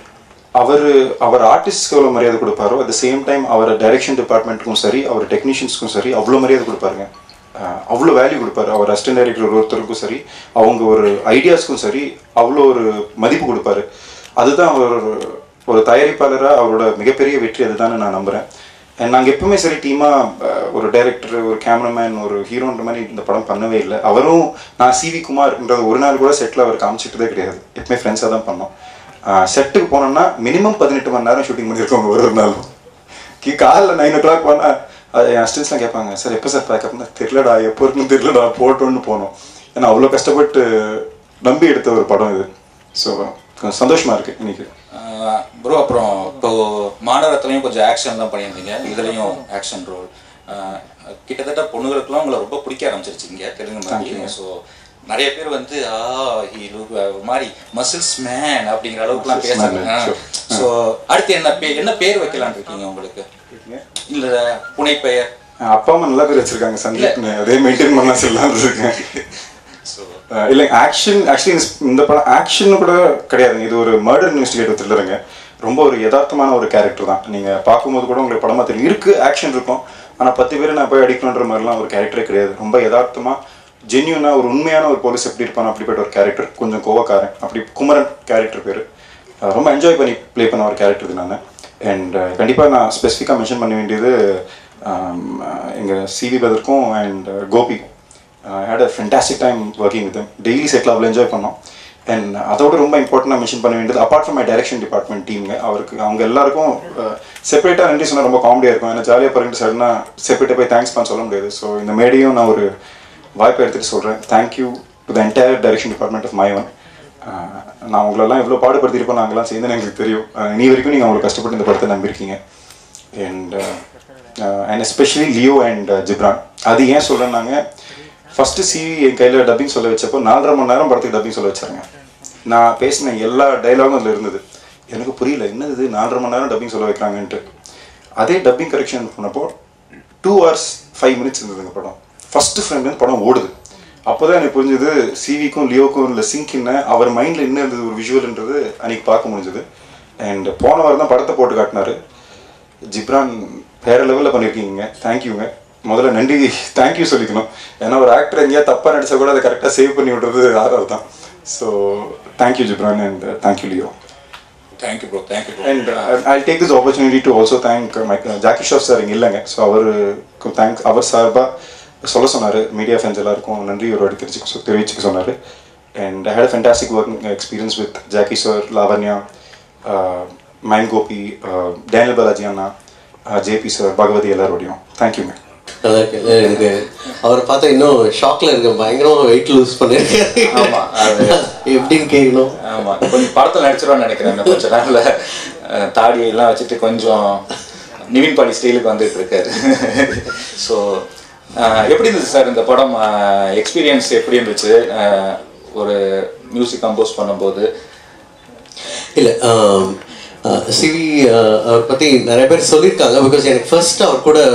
Speaker 7: அவர் அவர் ஆர்டிஸ்ட்க்கு எவ்வளோ மரியாதை கொடுப்பாரோ அட் த சேம் டைம் அவர் டைரக்ஷன் டிபார்ட்மெண்ட்டுக்கும் சரி அவர் டெக்னீஷியன்ஸ்க்கும் சரி அவ்வளோ மரியாதை கொடுப்பாருங்க அஹ் அவ்வளோ வேல்யூ கொடுப்பாரு அவர் அசிஸ்டன்ட் டைரக்டர் ஒருத்தருக்கும் சரி அவங்க ஒரு ஐடியாஸ்க்கும் சரி அவ்வளோ ஒரு மதிப்பு கொடுப்பாரு அதுதான் அவர் ஒரு- ஒரு தயாரிப்பாளராக அவரோட மிகப்பெரிய வெற்றி அதுதான் நான் நம்புகிறேன் நாங்கள் எப்பவுமே சரி டீமாக ஒரு டைரக்டர் ஒரு கேமராமேன் ஒரு ஹீரோன்ற மாதிரி இந்த படம் பண்ணவே இல்லை அவரும் நான் சிவி குமார்ன்றது ஒரு நாள் கூட செட்டில் அவர் காமிச்சிட்டதே கிடையாது எப்பவுமே ஃப்ரெண்ட்ஸாக தான் பண்ணோம் செட்டுக்கு போனோம்னா மினிமம் பதினெட்டு மணி நேரம் ஷூட்டிங் பண்ணியிருக்கோங்க ஒரு ஒரு நாளும் கி காலைல நைன் ஓ கிளாக் போனால் அது என் அசிஸ்டன்ஸ்லாம் கேட்பாங்க சார் எப்போ சார் பேக்கப்னா தெரியலடா எப்போ இருக்குன்னு தெரியலடா போட்டோன்னு போனோம் ஏன்னா அவ்வளோ கஷ்டப்பட்டு நம்பி எடுத்த ஒரு படம் இது ஸோ கொஞ்சம் சந்தோஷமா இருக்கு இன்னைக்கு
Speaker 2: ப்ரோ அப்புறம் இப்போ மாநகரத்துலையும் கொஞ்சம் ஆக்ஷன் தான் பண்ணியிருந்தீங்க இதுலேயும் ஆக்ஷன் ரோல் கிட்டத்தட்ட பொண்ணுங்களுக்குலாம் உங்களை ரொம்ப பிடிக்க ஆரம்பிச்சிருச்சிங்க தெலுங்கு மாதிரி ஸோ நிறைய பேர் வந்து ஆ ஹீ லுக் ஒரு மாதிரி மசில்ஸ் மேன் அப்படிங்கிற அளவுக்குலாம்
Speaker 7: Muscles man,
Speaker 2: பேசுறாங்க
Speaker 7: sure.
Speaker 2: ஸோ அடுத்து என்ன பேர் என்ன பேர் வைக்கலாம்னு இருக்கீங்க உங்களுக்கு இல்ல புனைப்பெயர்
Speaker 7: அப்பா அம்மா நல்லா பேர் வச்சிருக்காங்க சந்தீப்னு அதே மெயின்டைன் பண்ணலாம் சொல்லலாம்னு இருக்கேன்
Speaker 2: ஸோ
Speaker 7: அஹ் இல்லை ஆக்ஷன் ஆக்சுவலி இந்த படம் ஆக்ஷன் கூட கிடையாதுங்க இது ஒரு மர்டர் இன்வெஸ்டிகேட்டிவ் த்ரில்லருங்க ரொம்ப ஒரு யதார்த்தமான ஒரு கேரக்டர் தான் நீங்கள் பார்க்கும்போது கூட உங்களுக்கு படமா தெரியும் இருக்கு ஆக்ஷன் இருக்கும் ஆனால் பத்து பேர் நான் போய் அடிக்கணுன்ற மாதிரிலாம் ஒரு கேரக்டரே கிடையாது ரொம்ப யதார்த்தமாக ஜென்யூனா ஒரு உண்மையான ஒரு போலீஸ் எப்படி இருப்பானோ அப்படிப்பட்ட ஒரு கேரக்டர் கொஞ்சம் கோவக்காரன் அப்படி குமரன் கேரக்டர் பேர் ரொம்ப என்ஜாய் பண்ணி ப்ளே பண்ண ஒரு கேரக்டர் இது நான் அண்ட் கண்டிப்பாக நான் ஸ்பெசிஃபிக்காக மென்ஷன் பண்ண வேண்டியது எங்கள் சிவி பதற்கும் and Gopi had a fantastic time working with daily செட்டில் அவ்வளோ என்ஜாய் பண்ணோம் அண்ட் அதோட ரொம்ப இம்பார்ட்டண்டாக மென்ஷன் பண்ண வேண்டியது apart from my direction department டீமுங்க அவருக்கு அவங்க எல்லாருக்கும் செப்பரேட்டாக நன்றி சொன்னால் ரொம்ப காமெடியாக இருக்கும் ஏன்னா ஜாலியாக பிறகு சடனாக செப்பரேட்டாக போய் தேங்க்ஸ் பண்ண சொல்ல முடியாது ஸோ இந்த மேடையும் நான் ஒரு வாய்ப்பை எடுத்துகிட்டு சொல்கிறேன் thank you to the entire direction department of மைவன் நான் உங்களெல்லாம் எவ்வளோ பாடுபடுத்திருப்போம் நாங்களாம் சேர்ந்து எங்களுக்கு தெரியும் அஹ் இனி வரைக்கும் நீங்கள் அவ்வளோ கஷ்டப்பட்டு இந்த படத்தை நம்பியிருக்கீங்க and and especially Leo and Ghibran அது ஏன் சொல்கிறேன்னாங்க ஃபஸ்ட்டு சிவி என் கையில் டப்பிங் சொல்ல வச்சப்போ நாலரை மணி நேரம் படத்துக்கு டப்பிங் சொல்ல வச்சாருங்க நான் பேசின எல்லா டைலாகும் அதில் இருந்தது எனக்கு புரியல என்னது இது நாலரை மணி நேரம் டப்பிங் சொல்ல வைக்கிறாங்கன்ட்டு அதே டப்பிங் கரெக்ஷன் பண்ணப்போ டூ ஹவர்ஸ் ஃபைவ் மினிட்ஸ் இருந்ததுங்க படம் ஃபர்ஸ்ட் ஃப்ரேம்லேருந்து படம் ஓடுது அப்போதான் எனக்கு புரிஞ்சது சிவிக்கும் லியோக்கும் இல்லை சிங்க் என்ன அவர் மைண்டில் என்ன இருந்தது ஒரு விஷுவல்ன்றது அன்னைக்கு பார்க்க முடிஞ்சது அண்ட் போன வாரம் தான் படத்தை போட்டு காட்டினாரு ஜிப்ரான் வேற லெவலில் பண்ணியிருக்கீங்க தேங்க்யூங்க முதல்ல நன்றி தேங்க்யூ சொல்லிக்கணும் ஏன்னா ஒரு ஆக்டர் எங்கேயா தப்பாக நடிச்சா கூட அதை கரெக்டாக சேவ் பண்ணி விடுறது ஆர்ஆர் தான் so thank you Ghibran and thank you Leo
Speaker 2: thank you bro thank you bro
Speaker 7: and I take this opportunity to also thank my Jackie ஷாப் சார் இங்கே இல்லைங்க ஸோ அவருக்கு தேங்க்ஸ் அவர் சார்பாக சொல்ல சொன்னார் மீடியா ஃபேன்ஸ் எல்லாருக்கும் நன்றி ஒரு வாட்டி தெரிஞ்சுக்க தெரிவிச்சுக்க சொன்னார் and I had fantastic work experience with Jackie sir Lavanya மைன் கோபி டேனியல் பாலாஜி அண்ணா ஜேபி சார் பகவதி எல்லாரோடையும் தேங்க்யூங்க
Speaker 8: நல்லா இருக்கு இல்ல, எனக்கு அவரை பார்த்தா இன்னும் ஷாக்ல இருக்கேன் பயங்கரமா வெயிட் லூஸ் பண்ணிருக்காரு
Speaker 2: ஆமா, அது-
Speaker 8: எப்படின்னு கேட்கணும்
Speaker 2: ஆமா கொஞ்சம் படத்தில் நடிச்சிருவான்னு நினைக்கிறேன் இன்னும் கொஞ்ச நாள்ல அஹ், தாடியெல்லாம் வச்சுட்டு கொஞ்சம் நிவின் பாடி ஸ்டைலுக்கு வந்துட்டு இருக்காரு ஸோ எப்படி இருந்துச்சு சார் இந்த படம் எக்ஸ்பீரியன்ஸ் எப்படி இருந்துச்சு அஹ், ஒரு மியூசிக் கம்போஸ் பண்ணும்போது
Speaker 8: இல்லை சிவி அவர் பற்றி நிறைய பேர் சொல்லியிருக்காங்க பிகாஸ் எனக்கு ஃபர்ஸ்ட் அவர் கூட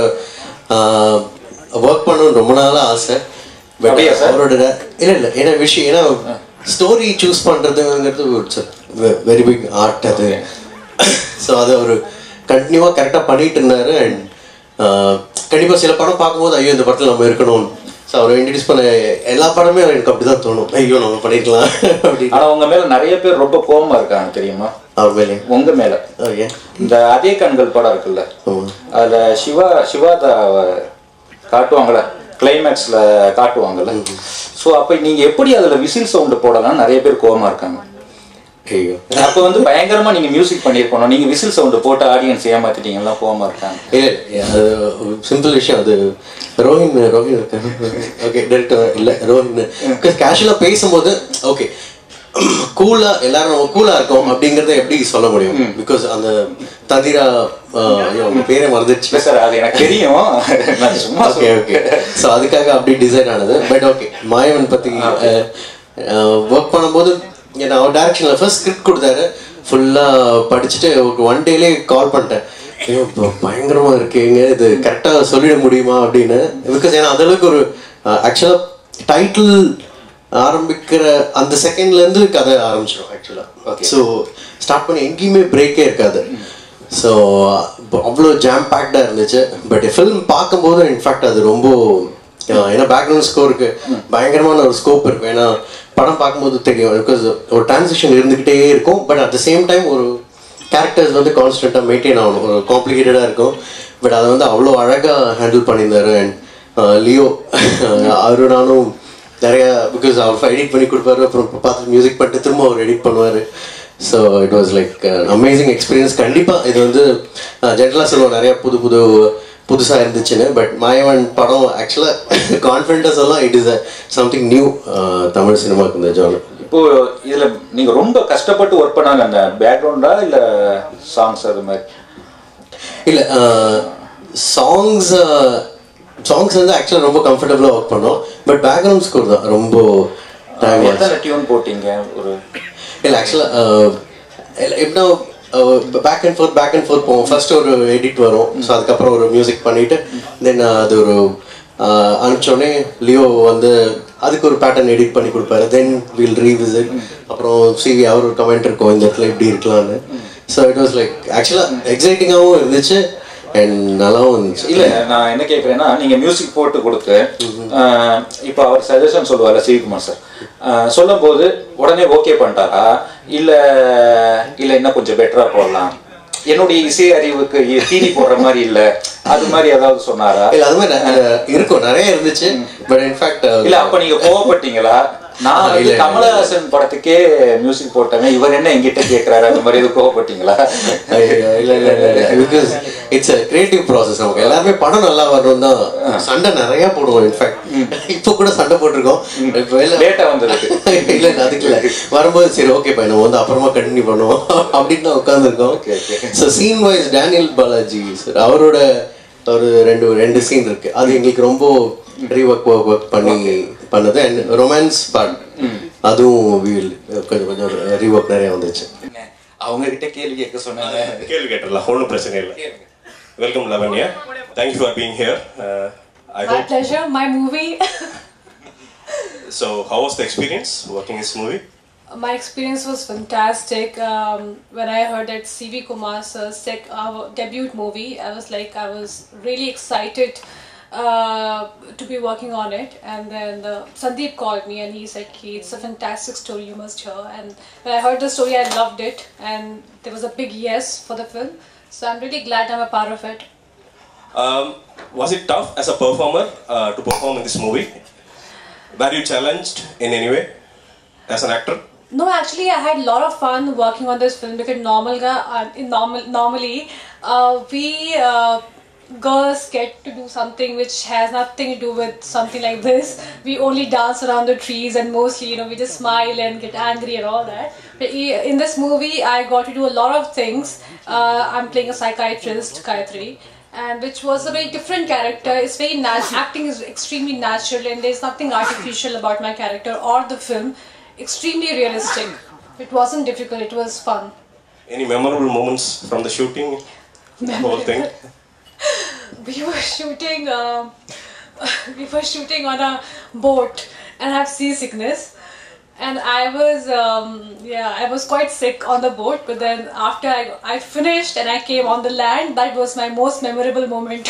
Speaker 8: ஒர்க் பண்ணணும்னு ரொம்ப நாளாக ஆசை பட்
Speaker 2: அப்படியா sir?
Speaker 8: அவரோட இல்லை இல்லை ஏன்னா விஷயம் ஏன்னா ஸ்டோரி சூஸ் பண்ணுறதுங்கிறது ஒரு வெரி பிக் ஆர்ட் அது ஸோ அதை அவர் கண்டினியூவாக கரெக்டாக பண்ணிட்டு இருந்தாரு அண்ட் கண்டிப்பாக சில படம் பார்க்கும்போது ஐயோ இந்த படத்தில் நம்ம இருக்கணும் ஸோ அவர் இன்ட்ரடியூஸ் பண்ண எல்லா படமே எனக்கு அப்படி தான் தோணும் ஐயோ நம்ம பண்ணிருக்கலாம் அப்படின்னு
Speaker 2: ஆனா உங்க மேல நிறைய பேர் ரொம்ப கோவமா இருக்காங்க தெரியுமா
Speaker 8: அவர் மேலே
Speaker 2: உங்க மேல
Speaker 8: ஓகே
Speaker 2: இந்த அதே கண்கள் படம் இருக்குல்ல
Speaker 8: ஆமாம்
Speaker 2: அதுல சிவா சிவாதா காட்டுவாங்கல்ல கிளைமேக்ஸ்ல காட்டுவாங்கல்ல ஸோ அப்ப நீங்க எப்படி அதுல விசில் சவுண்ட் போடலாம் நிறைய பேர் கோவமா இருக்காங்க
Speaker 8: ஐயோ
Speaker 2: அப்ப வந்து பயங்கரமா நீங்க மியூசிக் பண்ணிருக்கணும் நீங்க விசில் சவுண்ட் போட்டு ஆடியன்ஸ் ஏமாத்திட்டீங்கலாம் கோவமா இருக்காங்க
Speaker 8: இல்ல அது சிம்பிள் விஷயம் அது ரோஹின் ரோஹின் இருக்காரு ஓகே டேரக்டர் இல்லை ரோஹின் கேஷுவலாக பேசும்போது ஓகே கூலா எல்லாரும் நம்ம கூலா இருக்கோம் அப்படிங்கறத எப்படி சொல்ல முடியும் பிகாஸ் அந்த தந்திரா ஆஹ், ஐயோ, அவங்க பேரே மறந்துடுச்சு
Speaker 2: இல்லை சார் அது எனக்கு தெரியும் நான் சும்மா
Speaker 8: ஓகே ஓகே ஸோ அதுக்காக அப்படி டிசைன் ஆனது பட் ஓகே மாயவன் பற்றி ஒர்க் பண்ணும்போது என்ன அவர் டேரக்ஷனில் ஃபர்ஸ்ட் ஸ்கிரிப்ட் கொடுத்தாரு ஃபுல்லாக படிச்சுட்டு ஒரு ஒன் டேலே கால் பண்ணிட்டேன் ஐயோ இப்போ பயங்கரமாக இருக்கீங்க இது கரெக்டாக சொல்லிட முடியுமா அப்படின்னு பிகாஸ் ஏன்னா அந்தளவுக்கு ஒரு ஆக்சுவலாக டைட்டில் ஆரம்பிக்கிற அந்த செகண்ட்லேருந்து கதை ஆரம்பிச்சிடும் ஆக்சுவலாக ஸோ ஸ்டார்ட் பண்ணி எங்கேயுமே பிரேக்கே இருக்காது ஸோ அவ்வளோ ஜாம் பேக்டாக இருந்துச்சு பட் ஃபிலிம் பார்க்கும்போது இன்ஃபேக்ட் அது ரொம்ப அஹ், ஏன்னா பேக்ரவுண்ட் ஸ்கோருக்கு பயங்கரமான ஒரு ஸ்கோப் இருக்கும் ஏன்னா படம் பார்க்கும்போது தெரியும் பிகாஸ் ஒரு டிரான்சிஷன் இருந்துக்கிட்டே இருக்கும் but at the same time ஒரு கேரக்டர்ஸ் வந்து கான்ஸ்டண்ட்டாக மெயின்டைன் ஆகணும் ஒரு காம்ப்ளிகேட்டடாக இருக்கும் பட் அதை வந்து அவ்வளோ அழகாக ஹேண்டில் பண்ணியிருந்தாரு அண்ட் லியோ அவரு நானும் நிறைய பிகாஸ் அவர் எடிட் பண்ணி கொடுப்பாரு அப்புறம் பார்த்து மியூசிக் பண்ணிட்டு திரும்ப அவர் எடிட் பண்ணுவார் so it was like amazing experience கண்டிப்பாக இது வந்து ஜென்ரலாக சொல்லுவோம் நிறைய புது புது புதுசாக இருந்துச்சுன்னு பட் மாயவன் படம் ஆக்சுவலாக கான்ஃபிடண்ட்டாக சொல்லலாம் it is a something new Tamil சினிமாவுக்கு இந்த ஜானர்
Speaker 2: இப்போ இதுல நீங்க ரொம்ப கஷ்டப்பட்டு ஒர்க் பண்ணாங்க அந்த பேக்ரவுண்டா இல்ல சாங்ஸ் அது மாதிரி
Speaker 8: இல்லை சாங்ஸ் சாங்ஸ் வந்து ஆக்சுவலாக ரொம்ப கம்ஃபர்டபுளாக ஒர்க் பண்ணோம் பட் பேக்ரவுண்ட் ஸ்கோர் தான் ரொம்ப டைம்
Speaker 2: எத்தனை டியூன் போட்டீங்க ஒரு
Speaker 8: இல்லை ஆக்சுவலாக எப்படின்னா back and forth back and forth போவோம் ஃபர்ஸ்ட் ஒரு எடிட் வரும் ஸோ அதுக்கப்புறம் ஒரு மியூசிக் பண்ணிட்டு தென் அது ஒரு uh, அனுப்பிச்சோடனே லியோ வந்து அதுக்கு ஒரு பேட்டர்ன் எடிட் பண்ணி கொடுப்பாரு தென் வில் ரீவிசிட் அப்புறம் சிவி அவர் ஒரு கமெண்ட் இருக்கும் இந்த இடத்துல இப்படி இருக்கலாம்னு ஸோ இட் வாஸ் லைக் ஆக்சுவலாக எக்ஸைட்டிங்காகவும் இருந்துச்சு அண்ட் நல்லாவும் இருந்துச்சு
Speaker 2: இல்ல நான் என்ன கேக்குறேன்னா நீங்க மியூசிக் போட்டு கொடுத்து ஆஹ், இப்போ அவர் சஜஷன் சொல்லுவார்ல சிவகுமார் சார் சொல்லும் போது உடனே ஓகே பண்ணிட்டாரா இல்ல இல்ல இன்னும் கொஞ்சம் பெட்டரா போடலாம் என்னுடைய இசை அறிவுக்கு இ- தீனி போடுற மாதிரி இல்ல அது மாதிரி ஏதாவது சொன்னாரா
Speaker 8: இல்லை அது மாதிரி நெ- இருக்கும் நிறைய இருந்துச்சு பட் இன்ஃபேக்ட்
Speaker 2: இல்ல அப்ப நீங்க கோவப்பட்டீங்களா நான்
Speaker 8: இல்ல,
Speaker 2: வந்து
Speaker 8: இல்ல.
Speaker 2: கமலஹாசன் படத்துக்கே மியூசிக் போட்டேன் இவர் என்ன என்கிட்ட கேக்குறாரு அந்த மாதிரி எதுவும் கோவப்பட்டீங்களா
Speaker 8: இல்ல இல்ல இல்ல பிகாஸ் இட்ஸ் கிரியேட்டிவ் ப்ராசஸ் நமக்கு எல்லாருமே படம் நல்லா வரணும் தான் சண்டை நிறைய போடுவோம் இன்ஃபேக்ட் இப்போ கூட சண்டை போட்டிருக்கோம் இப்போ இல்ல
Speaker 2: லேட்டா வந்ததுக்கு
Speaker 8: இல்ல இல்ல அதுக்கு இல்ல வரும்போது சரி ஓகே பை நம்ம வந்து அப்புறமா கண்டினியூ பண்ணுவோம் அப்படின்னு தான் உட்காந்துருக்கோம்
Speaker 2: Okay, okay.
Speaker 8: So scene wise Daniel Balaji sir அவரோட ஒரு ரெண்டு ரெண்டு சீன் இருக்கு அது எங்களுக்கு ரொம்ப ரீஒர்க் ஒர்க் பண்ணி பண்ணது அண்ட் ரொமான்ஸ் பார்ட் அதுவும் வீல் கொஞ்சம் கொஞ்சம் ரீஒர்க் நிறைய வந்துச்சு
Speaker 2: அவங்க கிட்ட கேள்வி கேட்க சொன்னாங்க
Speaker 9: கேள்வி கேட்டுடலாம் ஒன்றும் பிரச்சனை இல்லை welcome Lavanya thank you for being here I
Speaker 10: My
Speaker 9: hope
Speaker 10: pleasure. My movie.
Speaker 9: So how was the experience working is movie
Speaker 10: My experience was fantastic. Um, when I heard that CV Kumar's uh, sec- our debut movie, I was like, I was really excited uh, to be working on it. And then uh, Sandeep called me and he said, "Ki, it's a fantastic story, you must hear. And when I heard the story, I loved it. And there was a big yes for the film. So I'm really glad I'm a part of it.
Speaker 9: Um, was it tough as a performer uh, to perform in this movie? Were you challenged in any way as an actor?
Speaker 10: No, actually, I had a lot of fun working on this film because normal, ga- uh, in normal, normally uh, we uh, girls get to do something which has nothing to do with something like this. We only dance around the trees and mostly, you know, we just smile and get angry and all that. But i- in this movie, I got to do a lot of things. Uh, I'm playing a psychiatrist, Gayatri. And which was a very different character. It's very nat- acting is extremely natural, and there's nothing artificial about my character or the film extremely realistic. It wasn't difficult, it was fun.
Speaker 9: Any memorable moments from the shooting? The whole thing?
Speaker 10: We were shooting um, we were shooting on a boat and have seasickness. And I was um, yeah, I was quite sick on the boat, but then after I, I finished and I came on the land, that was my most memorable moment.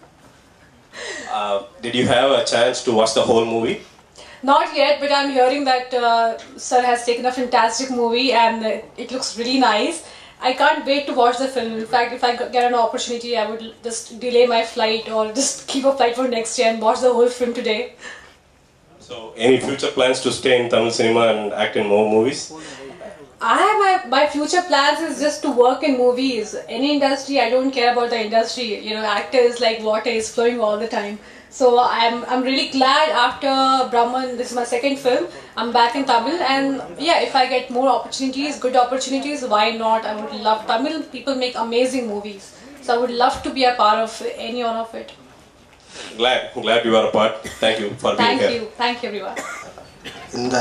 Speaker 9: Uh, did you have a chance to watch the whole movie?
Speaker 10: Not yet, but I'm hearing that uh, Sir has taken a fantastic movie and uh, it looks really nice. I can't wait to watch the film. In fact, if I get an opportunity, I would just delay my flight or just keep a flight for next year and watch the whole film today.
Speaker 9: So, any future plans to stay in Tamil cinema and act in more movies?
Speaker 10: I my my future plans is just to work in movies. Any industry, I don't care about the industry. You know, actors like water is flowing all the time. So I'm I'm really glad after Brahman, this is my second film. I'm back in Tamil, and yeah, if I get more opportunities, good opportunities, why not? I would love Tamil people make amazing movies. So I would love to be a part of any one of it.
Speaker 9: Glad, glad you are a part. Thank you for being
Speaker 10: Thank
Speaker 9: here.
Speaker 10: you, thank you everyone.
Speaker 11: இந்த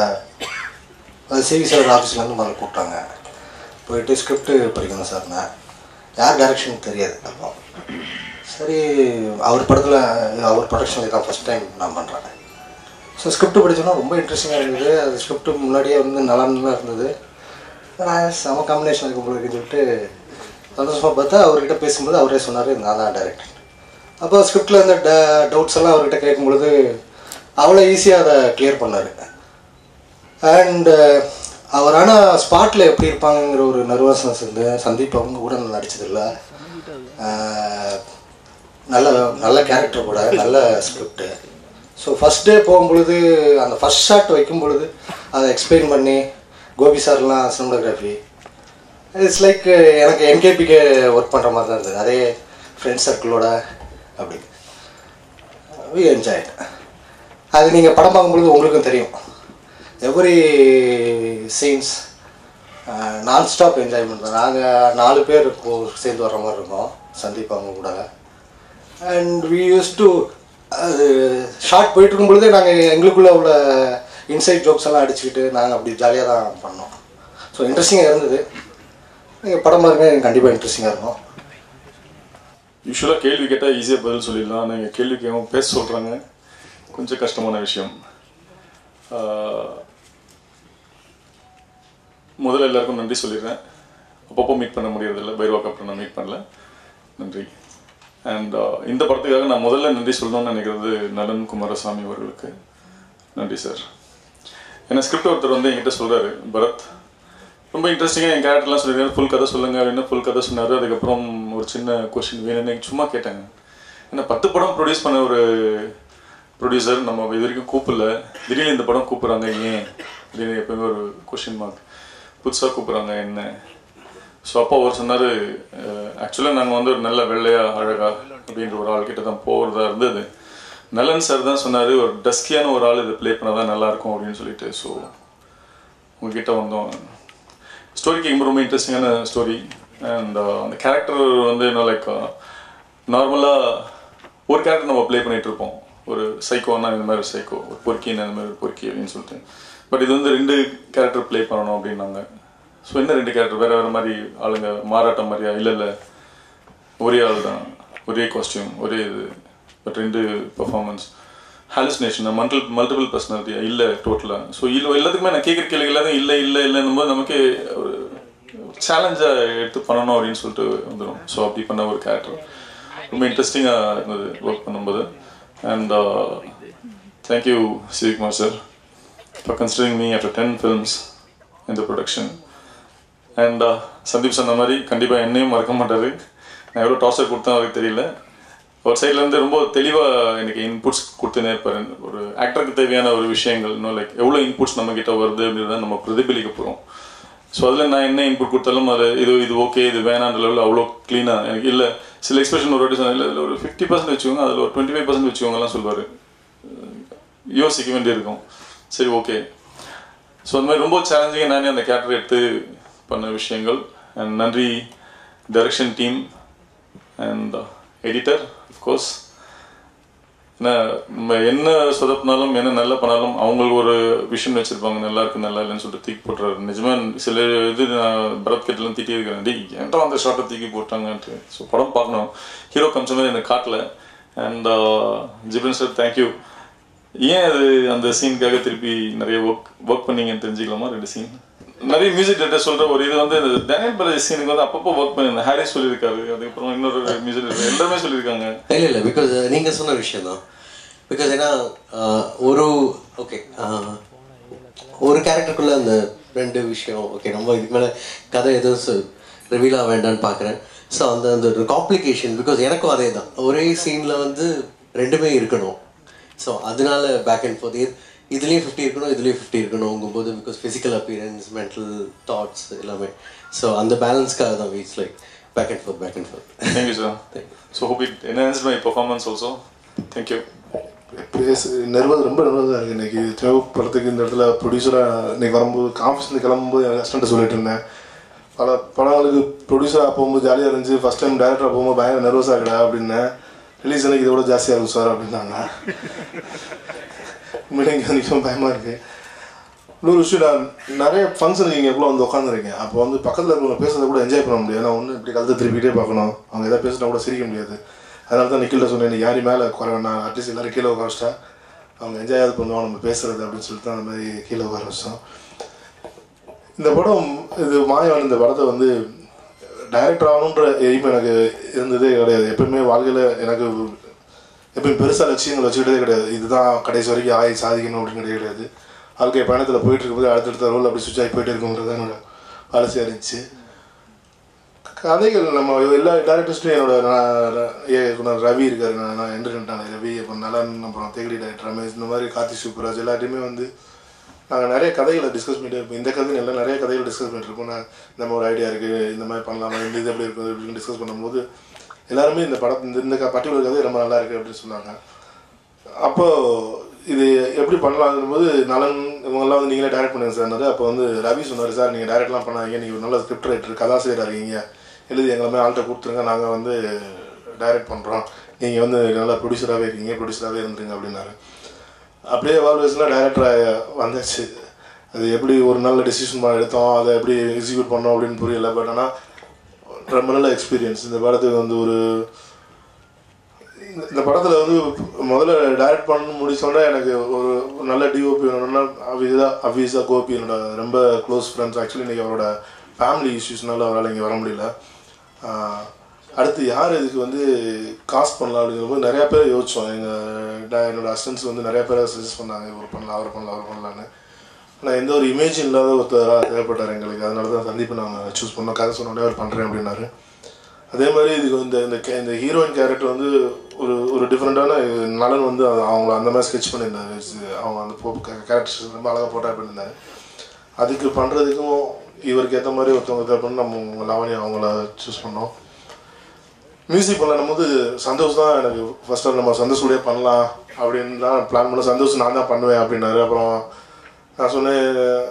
Speaker 11: C V sir ஆஃபீஸ்லேருந்து முதல்ல கூப்பிட்டாங்க போயிட்டு script படிக்கணும் சார்னா யார் direction தெரியாது அப்போ சரி அவர் படத்தில் அவர் ப்ரொடக்ஷனில் தான் ஃபஸ்ட் டைம் நான் பண்ணுறேன் ஸோ ஸ்கிரிப்ட் படிச்சோன்னா ரொம்ப இன்ட்ரெஸ்டிங்காக இருந்தது அது ஸ்கிரிப்ட் முன்னாடியே வந்து நல்லா நல்லா இருந்தது நான் செம காம்பினேஷன் இருக்கும் போல இருக்குன்னு சொல்லிட்டு சந்தோஷமாக பார்த்தா அவர்கிட்ட பேசும்போது அவரே சொன்னார் நான் தான் டைரக்டர் அப்போ ஸ்கிரிப்டில் இந்த ட டவுட்ஸ் எல்லாம் அவர்கிட்ட கேட்கும்பொழுது அவ்வளோ ஈஸியாக அதை கிளியர் பண்ணார் அண்டு அவர் ஆனால் ஸ்பாட்டில் எப்படி இருப்பாங்கங்கிற ஒரு நர்வஸ்னஸ் இருந்து சந்தீப் அவங்க கூட நான் நடிச்சதில்ல ஆஹ் நல்ல நல்ல கேரக்டர் கூட நல்ல ஸ்கிரிப்டு ஸோ ஃபஸ்ட் டே போகும்பொழுது அந்த ஃபஸ்ட் ஷாட் வைக்கும் பொழுது அதை எக்ஸ்பிளைன் பண்ணி கோபி சார்லாம் சினிமோகிராஃபி இட்ஸ் லைக் எனக்கு என்கேபிக்கு ஒர்க் பண்ணுற மாதிரி தான் இருந்தது அதே ஃப்ரெண்ட்ஸ் சர்க்கிளோட அப்படி வி என்ஜாய் அது நீங்கள் படம் பார்க்கும்பொழுது உங்களுக்கும் தெரியும் every scenes non stop enjoyment தான் நாங்கள் நாலு பேர் இப்போ சேர்ந்து வர்ற மாதிரி இருக்கோம் சந்தீப் அவங்க கூட அண்ட் வி யூஸ் டு அது ஷார்ட் போயிட்டு இருக்கும் பொழுதே நாங்கள் எங்களுக்குள்ளே உள்ள இன்சைட் ஜோக்ஸ் எல்லாம் அடிச்சுக்கிட்டு நாங்கள் அப்படி ஜாலியாக தான் பண்ணோம் ஸோ இன்ட்ரெஸ்டிங்காக இருந்தது நீங்கள் படம் பாருங்க எனக்கு கண்டிப்பாக இன்ட்ரெஸ்டிங்காக இருக்கும்
Speaker 12: யூஸ்வலாக கேள்வி கேட்டால் ஈஸியாக பதில் சொல்லிடலாம் நீங்கள் கேள்வி கேட்கும் பேச சொல்கிறாங்க கொஞ்சம் கஷ்டமான விஷயம் ஆஹ், முதல்ல எல்லாருக்கும் நன்றி சொல்லிடுறேன் அப்பப்போ மீட் பண்ண முடியறதில்ல பைரவாக்கு அப்புறம் நான் மீட் பண்ணல நன்றி அண்ட் இந்த படத்துக்காக நான் முதல்ல நன்றி சொல்லணும்னு நினைக்கிறது நலன் குமாரசாமி அவர்களுக்கு நன்றி சார் ஏன்னா ஸ்கிரிப்ட் ஒருத்தர் வந்து என்கிட்ட சொல்கிறாரு பரத் ரொம்ப இன்ட்ரெஸ்டிங்காக என் கேரக்டர்லாம் சொல்லியிருக்காரு ஃபுல் கதை சொல்லுங்க அப்படின்னு ஃபுல் கதை சொன்னார் அதுக்கப்புறம் ஒரு சின்ன கொஷின் வேணும்னு சும்மா கேட்டாங்க ஏன்னா பத்து படம் ப்ரொடியூஸ் பண்ண ஒரு ப்ரொடியூசர் நம்ம இது வரைக்கும் கூப்பிடல திடீர்னு இந்த படம் கூப்பிட்றாங்க ஏன் அப்படின்னு எப்பவுமே ஒரு கொஷின் மார்க் புதுசாக கூப்பிட்றாங்க என்ன ஸோ அப்போ அவர் சொன்னார் ஆக்சுவலாக நாங்கள் வந்து ஒரு நல்ல வெள்ளையா அழகா அப்படின்ற ஒரு ஆள் கிட்ட தான் போகிறதா இருந்தது நலன் சார் தான் சொன்னார் ஒரு டஸ்கியான ஒரு ஆள் இதை ப்ளே பண்ணால் தான் நல்லாயிருக்கும் அப்படின்னு சொல்லிட்டு ஸோ உங்ககிட்ட வந்தோம் ஸ்டோரி கேட்கும்போது ரொம்ப இன்ட்ரெஸ்டிங்கான ஸ்டோரி அண்ட் அந்த கேரக்டர் வந்து என்ன லைக் நார்மலாக ஒரு கேரக்டர் நம்ம ப்ளே பண்ணிட்டு இருப்போம் ஒரு சைக்கோனா இந்த மாதிரி சைக்கோ ஒரு பொறுக்கின்னு இந்த மாதிரி ஒரு பொறுக்கி அப்படின்னு சொல்லிட்டு பட் இது வந்து ரெண்டு கேரக்டர் ப்ளே பண்ணணும் அப்படின்னாங்க ஸோ என்ன ரெண்டு கேரக்டர் வேற வேற மாதிரி ஆளுங்க மாறாட்டம் மாதிரியா இல்லை இல்லை ஒரே ஆள் தான் ஒரே காஸ்டியூம் ஒரே இது பட் ரெண்டு பெர்ஃபார்மன்ஸ் ஹாலுசினேஷன் மல்டிபிள் மல்டிபிள் பர்சனாலிட்டியா இல்லை டோட்டலாக ஸோ இல்லை எல்லாத்துக்குமே நான் கேட்குற கேள்வி எல்லாத்தையும் இல்லை இல்லை இல்லைன்னும் போது நமக்கு ஒரு சேலஞ்சாக எடுத்து பண்ணணும் அப்படின்னு சொல்லிட்டு வந்துடும் ஸோ அப்படி பண்ண ஒரு கேரக்டர் ரொம்ப இன்ட்ரெஸ்டிங்காக இருந்தது ஒர்க் பண்ணும்போது and thank you Sivakumar sir for considering me after ten films இந்த ப்ரொடக்ஷன் அண்ட் சந்தீப் சொன்ன மாதிரி கண்டிப்பாக என்னையும் மறக்க மாட்டார் நான் எவ்வளோ டார்ச்சர் கொடுத்தேன் அவருக்கு தெரியல ஒரு சைட்லேருந்து ரொம்ப தெளிவாக எனக்கு இன்புட்ஸ் கொடுத்துனே இருப்பார் ஒரு ஆக்டருக்கு தேவையான ஒரு விஷயங்கள் இன்னும் லைக் எவ்வளோ இன்புட்ஸ் நம்ம கிட்ட வருது அப்படின்றத நம்ம பிரதிபலிக்க போகிறோம் ஸோ அதில் நான் என்ன இன்புட் கொடுத்தாலும் அது இது இது ஓகே இது வேணான்ற லெவலில் அவ்வளோ க்ளீனாக எனக்கு இல்லை சில எக்ஸ்பிரஷன் ஒரு வாட்டி சொன்னேன் இல்லை இதில் ஒரு ஃபிஃப்டி பர்சன்ட் வச்சுக்கோங்க அதில் ஒரு டுவெண்ட்டி ஃபைவ் பர்சன்ட் வச்சுக்கோங்கலாம் சொல்லுவார் யோசிக்க வேண்டியிருக்கும் சரி ஓகே ஸோ அந்த மாதிரி ரொம்ப சேலஞ்சிங்காக நானே அந்த கேரக்டர் எடுத்து பண்ண விஷயங்கள் அண்ட் நன்றி direction team and editor course ஏன்னா நம்ம என்ன சொதப்பினாலும் என்ன நல்லா பண்ணாலும் அவங்களுக்கு ஒரு விஷன் வச்சிருப்பாங்க நல்லா இருக்கு நல்லா இல்லைன்னு சொல்லிட்டு தூக்கி போட்டுறாரு நிஜமா சில இது நான் பரத் கிட்டலாம் திட்டி இருக்கிறேன் டி ஏன்டா அந்த ஷார்ட்டை தூக்கி போட்டாங்கன்ட்டு ஸோ படம் பார்க்கணும் ஹீரோ கம்ச மாதிரி எனக்கு காட்டல அண்ட் ஜிபின் சார் தேங்க்யூ ஏன் அது அந்த சீனுக்காக திருப்பி நிறைய ஒர்க் ஒர்க் பண்ணீங்கன்னு தெரிஞ்சுக்கலாமா ரெண்டு சீன் நிறைய மியூசிக் டேரக்டர் சொல்ற ஒரு இது வந்து இந்த டேனியல் பாலாஜி சீனுக்கு வந்து அப்பப்போ ஒர்க் பண்ணியிருந்தேன் ஹாரி சொல்லியிருக்காரு அதுக்கப்புறம் இன்னொரு மியூசிக் டேரக்டர் எல்லாருமே சொல்லியிருக்காங்க
Speaker 8: இல்லை இல்லை பிகாஸ் நீங்கள் சொன்ன விஷயம் தான் பிகாஸ் ஏன்னா ஆஹ், ஒரு ஓகே ஒரு கேரக்டருக்குள்ள அந்த ரெண்டு விஷயம் ஓகே நம்ம இதுக்கு மேலே கதை எதுவும் ரிவீல் ஆக வேண்டாம்னு பார்க்குறேன் ஸோ அந்த அந்த ஒரு காம்ப்ளிகேஷன் பிகாஸ் எனக்கும் அதே தான் ஒரே சீனில் வந்து ரெண்டுமே இருக்கணும் ஸோ அதனால பேக் அண்ட் ஃபோர்த் இதுலேயும் ஃபிஃப்டி இருக்கணும் இதுலேயும் ஃபிஃப்டி இருக்கணுங்கும்போது because physical appearance mental thoughts எல்லாமே ஸோ அந்த பேலன்ஸ்க்காக தான் it's like back and forth back and forth
Speaker 12: Thank you, sir. So hope it enhanced my performance also. Thank you.
Speaker 13: பேச nervous ரொம்ப நர்வஸாக இருக்குது இன்னைக்கு தேவை படத்துக்கு இந்த இடத்துல ப்ரொடியூசராக இன்னைக்கு வரும்போது ஆஃபீஸ்லேருந்து கிளம்பும்போது என் ஹஸ்பண்ட்டை சொல்லிட்டு இருந்தேன் பல படங்களுக்கு ப்ரொடியூசராக போகும்போது ஜாலியாக இருந்துச்சு ஃபஸ்ட் டைம் டேரக்டராக போகும்போது பயங்கர நர்வஸாக இருக்கடா அப்படின்னேன் ரிலீஸ் எனக்கு இதை விட ஜாஸ்தியாக இருக்கும் சார் அப்படின்னாங்க உண்மையிலே இங்கே நிற்கும் பயமாக இருக்குது இன்னொரு விஷயம் நான் நிறைய ஃபங்க்ஷனுக்கு இங்கே எவ்வளோ வந்து உட்காந்துருக்கேன் அப்போ வந்து பக்கத்தில் இருக்கவங்க பேசுறதை கூட என்ஜாய் பண்ண முடியாது நான் ஒன்று இப்படி கழுத்தை திருப்பிட்டே பார்க்கணும் அவங்க எதாவது பேசினா கூட சிரிக்க முடியாது அதனால தான் நிக்கில்ட சொன்னேன் "நீ யாரையும் மேலே குறை நான் அட்லீஸ்ட் எல்லாரும் கீழே உட்கார வச்சிட்டா அவங்க என்ஜாய் பண்ணுவோம் நம்ம பேசுறது அப்படின்னு சொல்லிட்டு தான் அந்த மாதிரி கீழே உட்கார வச்சோம் இந்த படம் இது மாயவன் இந்த படத்தை வந்து டைரக்டர் ஆகணுன்ற எய்ம் எனக்கு இருந்ததே கிடையாது எப்பவுமே வாழ்க்கையில் எனக்கு எப்பயும் பெருசாக லட்சியங்கள் வச்சுக்கிட்டே கிடையாது இதுதான் கடைசி வரைக்கும் ஆகி சாதிக்கணும் அப்படின்னு கிடையாது வாழ்க்கை பயணத்தில் போயிட்டு இருக்கும்போது அடுத்தடுத்த ரோல் அப்படி சுவிச் ஆகி போயிட்டு இருக்குங்கிறது என்னோட பாலிசியாக இருந்துச்சு கதைகள் நம்ம எல்லா டேரக்டர்ஸ்லையும் என்னோட நான் ர- இயக்குனர் ரவி இருக்காரு நான் நான் என்டர்டெயின்டான ரவி அப்புறம் நலன் அப்புறம் தேகடி டைரக்டர் ரமேஷ் இந்த மாதிரி கார்த்தி சூப்பராஜ் எல்லாத்தையுமே வந்து நாங்கள் நிறைய கதைகளை டிஸ்கஸ் பண்ணிட்டே இருப்போம் இந்த கதை இல்லை நிறைய கதைகள் டிஸ்கஸ் பண்ணிட்டு இருப்போம் நான் இந்த மாதிரி ஒரு ஐடியா இருக்குது இந்த மாதிரி பண்ணலாமா இந்த இது எப்படி இருக்குது அப்படின்னு டிஸ்கஸ் பண்ணும்போது எல்லாருமே இந்த படம் இந்த இந்த பர்டிகுலர் கதை ரொம்ப நல்லா இருக்குது அப்படின்னு சொன்னாங்க அப்போ இது எப்படி பண்ணலாங்கும் போது நலன் இவங்கெல்லாம் வந்து நீங்களே டைரக்ட் பண்ணுங்க சார் அப்போ வந்து ரவி சொன்னார் சார் நீங்கள் டைரக்ட்லாம் பண்ணாதீங்க நீங்கள் ஒரு நல்ல ஸ்கிரிப்ட் ரைட்டர் கதாசிரியராக இருக்கீங்க எழுதி எங்களை ஆள்கிட்ட கொடுத்துருங்க நாங்கள் வந்து டைரக்ட் பண்ணுறோம் நீங்கள் வந்து நல்லா ப்ரொடியூசராகவே இருக்கீங்க ப்ரொடியூசராகவே இருந்துருங்க அப்படின்னாரு அப்படியே எவால்வேஷனில் டைரக்டராக வந்தாச்சு அது எப்படி ஒரு நல்ல டெசிஷன் எடுத்தோம் அதை எப்படி எக்ஸிக்யூட் பண்ணோம் அப்படின்னு புரியல பட் ஆனால் ரொம்ப நல்ல எக்ஸ்பீரியன்ஸ் இந்த படத்துக்கு வந்து ஒரு இந்த- இந்த படத்தில் வந்து முதல்ல டைரக்ட் பண்ண முடிச்சோடனே எனக்கு ஒரு ஒரு நல்ல டிஓபி வேணும்னா அவிதா அவிசா கோபி என்னோட ரொம்ப க்ளோஸ் ஃப்ரெண்ட்ஸ் ஆக்சுவலி இன்றைக்கி அவரோட ஃபேமிலி இஷ்யூஸ்னால அவரால் இங்கே வர முடியல ஆஹ் அடுத்து யார் இதுக்கு வந்து காஸ்ட் பண்ணலாம் அப்படிங்கும்போது நிறையா பேர் யோசிச்சோம் எங்கள் என்னோட அசிஸ்டன்ஸ் வந்து நிறைய பேர் சஜஸ்ட் பண்ணாங்க இவர் பண்ணலாம் அவர் பண்ணலாம் அவர் பண்ணலான்னு ஆனால் எந்த ஒரு இமேஜ் இல்லாத ஒருத்தராக தேவைப்பட்டார் எங்களுக்கு அதனால தான் சந்தீப் நாங்கள் சூஸ் பண்ணோம் கதை சொன்னோடனே அவர் பண்ணுறேன் அப்படின்னாரு அதே மாதிரி இதுக்கு இந்த இந்த கே- இந்த ஹீரோயின் கேரக்டர் வந்து ஒரு ஒரு டிஃப்ரெண்ட்டான நலன் வந்து அது- அவங்கள அந்த மாதிரி ஸ்கெச் பண்ணியிருந்தாரு இது- அவங்க அந்த கேரக்டர்ஸ் ரொம்ப அழகாக போட்டா பண்ணியிருந்தாரு அதுக்கு பண்ணுறதுக்கும் இவருக்கு ஏற்ற மாதிரி ஒருத்தவங்க தேவைப்பட்டு நம்ம லாவணி அவங்கள சூஸ் பண்ணோம் மியூசிக் பண்ணலாம் போது சந்தோஷ் தான் எனக்கு ஃபர்ஸ்ட் டைம் நம்ம சந்தோஷ் கூடயே பண்ணலாம் அப்படின்னு தான் பிளான் பண்ண சந்தோஷ் நான் தான் பண்ணுவேன் அப்படின்னாரு அப்புறம் நான் சொன்னேன்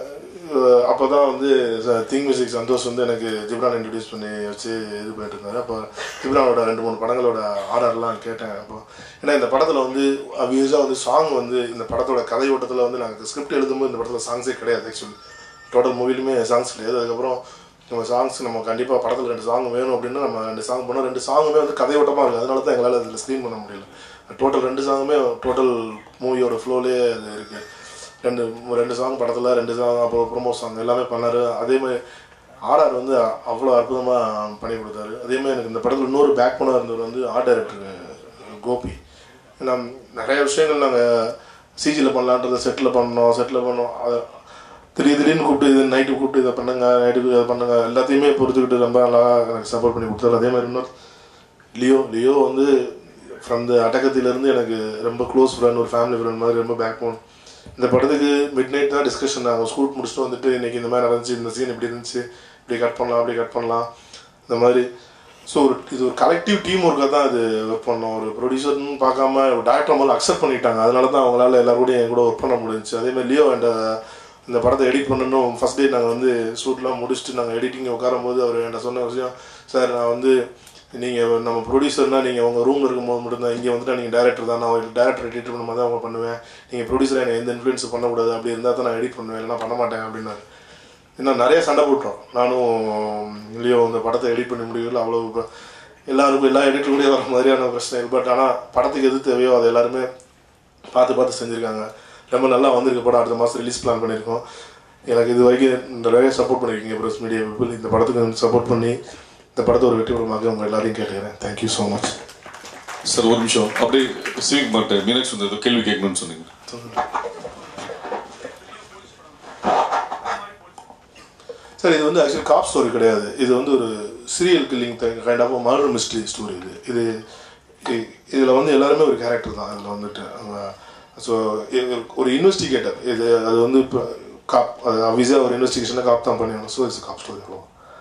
Speaker 13: அப்போ தான் வந்து திங் மியூசிக் சந்தோஷ் வந்து எனக்கு ஜிப்ரான் இன்ட்ரடியூஸ் பண்ணி வச்சு இது பண்ணிட்டு இருந்தாரு அப்போ ஜிப்ரானோட ரெண்டு மூணு படங்களோட ஆர்டர்லாம் கேட்டேன் அப்போ ஏன்னா இந்த படத்தில் வந்து அவ்யூஸாக வந்து சாங் வந்து இந்த படத்தோட கதை ஓட்டத்தில் வந்து நாங்கள் ஸ்கிரிப்ட் எழுதும்போது இந்த படத்தில் சாங்ஸே கிடையாது ஆக்சுவலி டோட்டல் மூவிலுமே சாங்ஸ் கிடையாது அதுக்கப்புறம் நம்ம சாங்ஸ் நம்ம கண்டிப்பாக படத்தில் ரெண்டு சாங் வேணும் அப்படின்னா நம்ம ரெண்டு சாங் பண்ணோம் ரெண்டு சாங்குமே வந்து கதையோட்டமாக இருக்குது அதனால தான் எங்களால் அதில் ஸ்க்ரீன் பண்ண முடியல டோட்டல் ரெண்டு சாங்குமே டோட்டல் மூவியோட ஃப்ளோலேயே அது இருக்குது ரெண்டு ரெண்டு சாங் படத்தில் ரெண்டு சாங் அப்புறம் ப்ரொமோ சாங் எல்லாமே பண்ணார் அதே மாதிரி ஆர்ஆர் வந்து அவ்வளோ அற்புதமாக பண்ணி கொடுத்தாரு அதே மாதிரி எனக்கு இந்த படத்தில் இன்னொரு பேக் பண்ணாக இருந்தவர் வந்து ஆர்ட் டைரக்டர் கோபி நம் நிறைய விஷயங்கள் நாங்கள் சிஜியில் பண்ணலான்றதை செட்டில் பண்ணோம் செட்டில் பண்ணோம் அது திடீர் திடீர்னு கூப்பிட்டு இது நைட்டு கூப்பிட்டு இதை பண்ணுங்க நைட்டுக்கு இதை பண்ணுங்க எல்லாத்தையுமே பொறுத்துக்கிட்டு ரொம்ப நல்லா எனக்கு சப்போர்ட் பண்ணி கொடுத்தாரு அதே மாதிரி இன்னொரு லியோ லியோ வந்து ஃப்ரம் த அட்டகத்திலேருந்து எனக்கு ரொம்ப க்ளோஸ் ஃப்ரெண்ட் ஒரு ஃபேமிலி ஃப்ரெண்ட் மாதிரி ரொம்ப பேக் போன் இந்த படத்துக்கு மிட் நைட் தான் டிஸ்கஷன் ஆகும் ஸ்கூல் முடிச்சுட்டு வந்துட்டு இன்னைக்கு இந்த மாதிரி நடந்துச்சு இந்த சீன் இப்படி இருந்துச்சு இப்படி கட் பண்ணலாம் அப்படி கட் பண்ணலாம் இந்த மாதிரி ஸோ ஒரு இது ஒரு கலெக்டிவ் டீம் ஒர்க்காக தான் இது ஒர்க் பண்ணோம் ஒரு ப்ரொடியூசர்னு பார்க்காம டேரக்டர் முதல்ல அக்செப்ட் பண்ணிட்டாங்க அதனால தான் அவங்களால எல்லாரோடையும் என் கூட ஒர்க் பண்ண முடிஞ்சுச்சு அதே மாதிரி லியோ என்ற இந்த படத்தை எடிட் பண்ணணும் ஃபர்ஸ்ட் டே நாங்கள் வந்து ஷூட்லாம் முடிச்சுட்டு நாங்கள் எடிட்டிங் உட்காரும்போது அவர் என்கிட்ட சொன்ன விஷயம் சார் நான் வந்து நீங்கள் நம்ம ப்ரொடியூசர்னா நீங்கள் உங்கள் ரூமில் இருக்கும்போது மட்டும்தான் இங்கே வந்துட்டு நீங்கள் டேரக்டர் தான் நான் டேரக்டர் எடிட் பண்ணும்போது தான் அவங்க பண்ணுவேன் நீங்கள் ப்ரொடியூசர் எனக்கு எந்த இன்ஃப்ளூயன்ஸ் பண்ணக்கூடாது அப்படி இருந்தால் தான் நான் எடிட் பண்ணுவேன் இல்லைனா பண்ண மாட்டேன் அப்படின்னாரு இன்னும் நிறைய சண்டை போட்டோம் நானும் லியோ இந்த படத்தை எடிட் பண்ணி முடியல அவ்வளோ இப்ப எல்லாருக்கும் எல்லா எடிட்டர் கூட வர மாதிரியான பிரச்சனை இல்லை பட் ஆனால் படத்துக்கு எது தேவையோ அதை எல்லாருமே பார்த்து பார்த்து செஞ்சுருக்காங்க ரொம்ப நல்லா வந்திருக்கு படம் அடுத்த மாதம் ரிலீஸ் பிளான் பண்ணியிருக்கோம் எனக்கு இது வரைக்கும் நிறைய சப்போர்ட் பண்ணியிருக்கீங்க ப்ரெஸ் மீடியா பீப்புள் இந்த படத்துக்கு சப்போர்ட் பண்ணி இந்த படத்தை ஒரு வெற்றி படமாக உங்கள் எல்லாரையும் கேட்டுக்கிறேன் தேங்க்யூ ஸோ மச்
Speaker 14: சார் ஒரு நிமிஷம் அப்படியே சிவிக் மாட்ட மீனாட்சி வந்து ஏதோ கேள்வி கேட்கணும்னு சொன்னீங்க
Speaker 13: சார் இது வந்து ஆக்சுவலி காப் ஸ்டோரி கிடையாது இது வந்து ஒரு serial killing kind of murder mystery story இது இது இதில் வந்து எல்லாருமே ஒரு கேரக்டர் தான் அதில் வந்துட்டு அவங்க ஸோ ஒரு இன்வெஸ்டிகேட்டர் இது அது வந்து இப்போ காப் அது அவிஸாக ஒரு இன்வெஸ்டிகேஷனை காப் தான் பண்ணிடணும் ஸோ இட்ஸ் காப் ஸ்டோரி அவ்வளோ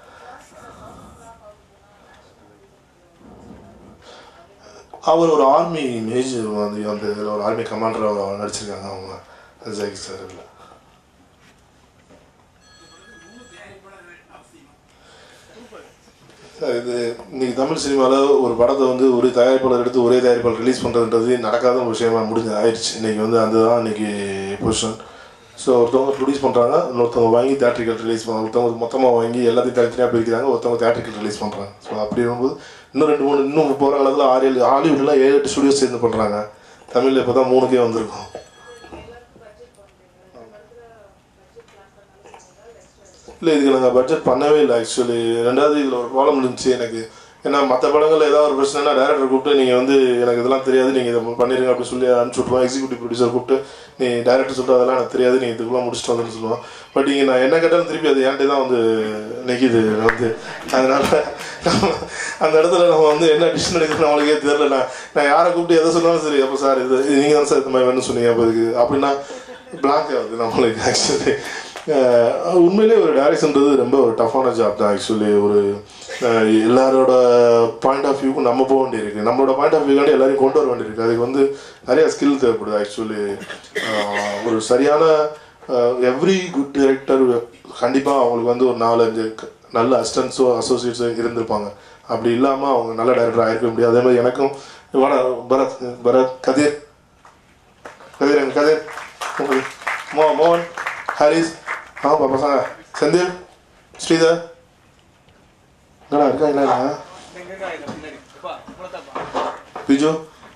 Speaker 13: அவர் ஒரு ஆர்மி மேஜர் வந்து அந்த இதில் ஒரு ஆர்மி கமாண்டராக நடிச்சிருக்காங்க அவங்க ஜெகி சார் இல்லை சார், இது இன்னைக்கு தமிழ் சினிமாவில் ஒரு படத்தை வந்து ஒரு தயாரிப்பாளர் எடுத்து ஒரே தயாரிப்பாளர் ரிலீஸ் பண்ணுறதுன்றது நடக்காத ஒரு விஷயமா முடிஞ்சு ஆயிடுச்சு இன்னைக்கு வந்து அதுதான் இன்னைக்கு பொசிஷன் ஸோ ஒருத்தவங்க ப்ரொடியூஸ் பண்ணுறாங்க இன்னொருத்தவங்க வாங்கி தேட்ரிக்கல் ரிலீஸ் பண்ணுறாங்க ஒருத்தவங்க மொத்தமாக வாங்கி எல்லாத்தையும் தனித்தனியாக பிரிக்கிறாங்க ஒருத்தவங்க தேட்ரிக்கல் ரிலீஸ் பண்ணுறாங்க ஸோ அப்படி வரும்போது இன்னும் ரெண்டு மூணு இன்னும் போகிற காலத்தில் ஆறு ஏழு ஹாலிவுட்லாம் ஏழு எட்டு ஸ்டுடியோஸ் சேர்ந்து பண்ணுறாங்க தமிழில் இப்போ தான் மூணுக்கே வந்திருக்கும் இல்லை இதுக்கு நாங்கள் பட்ஜெட் பண்ணவே இல்லை ஆக்சுவலி ரெண்டாவது இதில் ஒரு ப்ராப்ளம் இருந்துச்சு எனக்கு ஏன்னா மற்ற படங்களில் ஏதாவது ஒரு பிரச்சனைனா டேரக்டர் கூப்பிட்டு நீங்கள் வந்து எனக்கு இதெல்லாம் தெரியாது நீங்கள் இதை பண்ணிருங்க அப்படின்னு சொல்லி அனுப்பிச்சு விட்ருவோம் எக்ஸிக்யூட்டிவ் ப்ரொடியூசர் கூப்பிட்டு நீ டேரக்டர் சொல்லிட்டு அதெல்லாம் எனக்கு தெரியாது நீங்கள் இதுக்குள்ள முடிச்சுட்டு வந்துன்னு சொல்லுவோம் பட் இங்கே நான் என்ன கேட்டாலும் திருப்பி அது என்கிட்ட தான் வந்து நிற்கிது வந்து அதனால நம்ம அந்த இடத்துல நம்ம வந்து என்ன டிசிஷன் எடுக்கணும் நம்மளுக்கே தெரியல நான் நான் யாரை கூப்பிட்டு எதை சொன்னாலும் சரி அப்போ சார் இது இது நீங்கள் தான் சார் இந்த மாதிரி வேணும்னு சொன்னீங்க அப்போ இதுக்கு அப்படின்னா பிளாங்க் ஆகுது நம்மளுக்கு ஆக்சுவலி உண்மையிலே ஒரு டைரக்ஷன்றது ரொம்ப ஒரு டஃப்பான ஜாப் தான் ஆக்சுவலி ஒரு அஹ், எல்லாரோட பாயிண்ட் ஆஃப் வியூக்கு நம்ம போக வேண்டியிருக்கு நம்மளோட பாயிண்ட் ஆஃப் வியூக்காண்டி எல்லாரையும் கொண்டு வர வேண்டியிருக்கு அதுக்கு வந்து நிறைய ஸ்கில் தேவைப்படுது ஆக்சுவலி ஒரு சரியான எவ்ரி குட் டிரெக்டர் கண்டிப்பாக அவங்களுக்கு வந்து ஒரு நாலஞ்சு க- நல்ல அசிஸ்டன்ஸோ அசோசியேட்ஸோ இருந்திருப்பாங்க அப்படி இல்லாமல் அவங்க நல்ல டைரக்டர் ஆயிருக்க முடியாது அதே மாதிரி எனக்கும் வாடா, பரத் பரத் கதிர் கதிர் எங்க கதிர் உங்களுக்கு மோ மோகன் ஹாரிஸ் ஆ பசங்க செந்தில் ஸ்ரீதர் என்னடா இருக்காங்களா பிஜு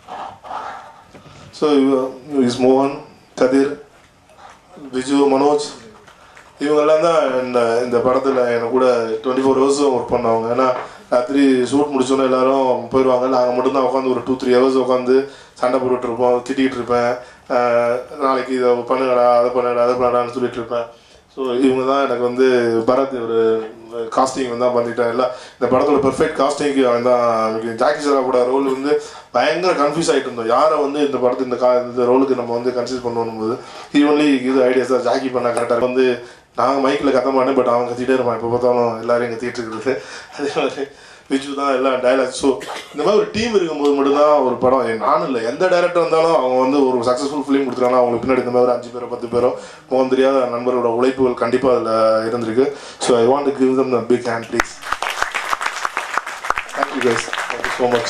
Speaker 13: ஸோ இஸ் மோகன் கதிர் பிஜு மனோஜ் இவங்கெல்லாம் தான் இந்த இந்த படத்தில் எனக்கு கூட டுவெண்ட்டி ஃபோர் ஹவர்ஸும் ஒர்க் பண்ணவங்க ஏன்னா ராத்திரி ஷூட் முடிச்சோன்னே எல்லாரும் போயிடுவாங்க நாங்கள் மட்டும்தான் உட்காந்து ஒரு டூ த்ரீ ஹவர்ஸ் உட்காந்து சண்டை போட்டுட்டு இருப்போம் திட்டிகிட்டு இருப்பேன் ஆஹ் நாளைக்கு இதை பண்ணுங்கடா அதை பண்ணுங்கடா அதை பண்ணடான்னு சொல்லிட்டு இருப்பேன் ஸோ இவங்க தான் எனக்கு வந்து பரத் ஒரு காஸ்டிங் வந்து தான் பண்ணிட்டேன் இல்லை இந்த படத்தோட பெர்ஃபெக்ட் காஸ்டிங்க்கு அவன் தான் ஜாக்கி சரா கூட ரோல் வந்து பயங்கர கன்ஃபியூஸ் ஆகிட்டு இருந்தோம் யாரை வந்து இந்த படத்து இந்த கா இந்த ரோலுக்கு நம்ம வந்து கன்சிடர் பண்ணணும் போது இது ஒன்லி இது ஐடியாஸ் தான் ஜாக்கி பண்ண கரெக்டாக வந்து நாங்கள் மைக்கில் கத்த மாட்டேன் பட் அவன் கத்திட்டே இருப்பான் எப்போ பார்த்தாலும் எல்லாரையும் கத்திட்டு இருக்கிறது அதே மாதிரி விஜு தான் எல்லாம் டைலாக் ஸோ இந்த மாதிரி ஒரு டீம் இருக்கும்போது மட்டும்தான் ஒரு படம் எ- நானும் இல்லை எந்த டேரக்டர் வந்தாலும் அவங்க வந்து ஒரு சக்ஸஸ்ஃபுல் ஃபிலிம் கொடுத்துருக்காங்க அவங்களுக்கு பின்னாடி இந்த மாதிரி ஒரு அஞ்சு பேரோ பத்து பேரோ முகம் தெரியாத நண்பரோட உழைப்புகள் கண்டிப்பாக அதில் இருந்திருக்கு so I want to give them the big hand please thank you guys thank you so much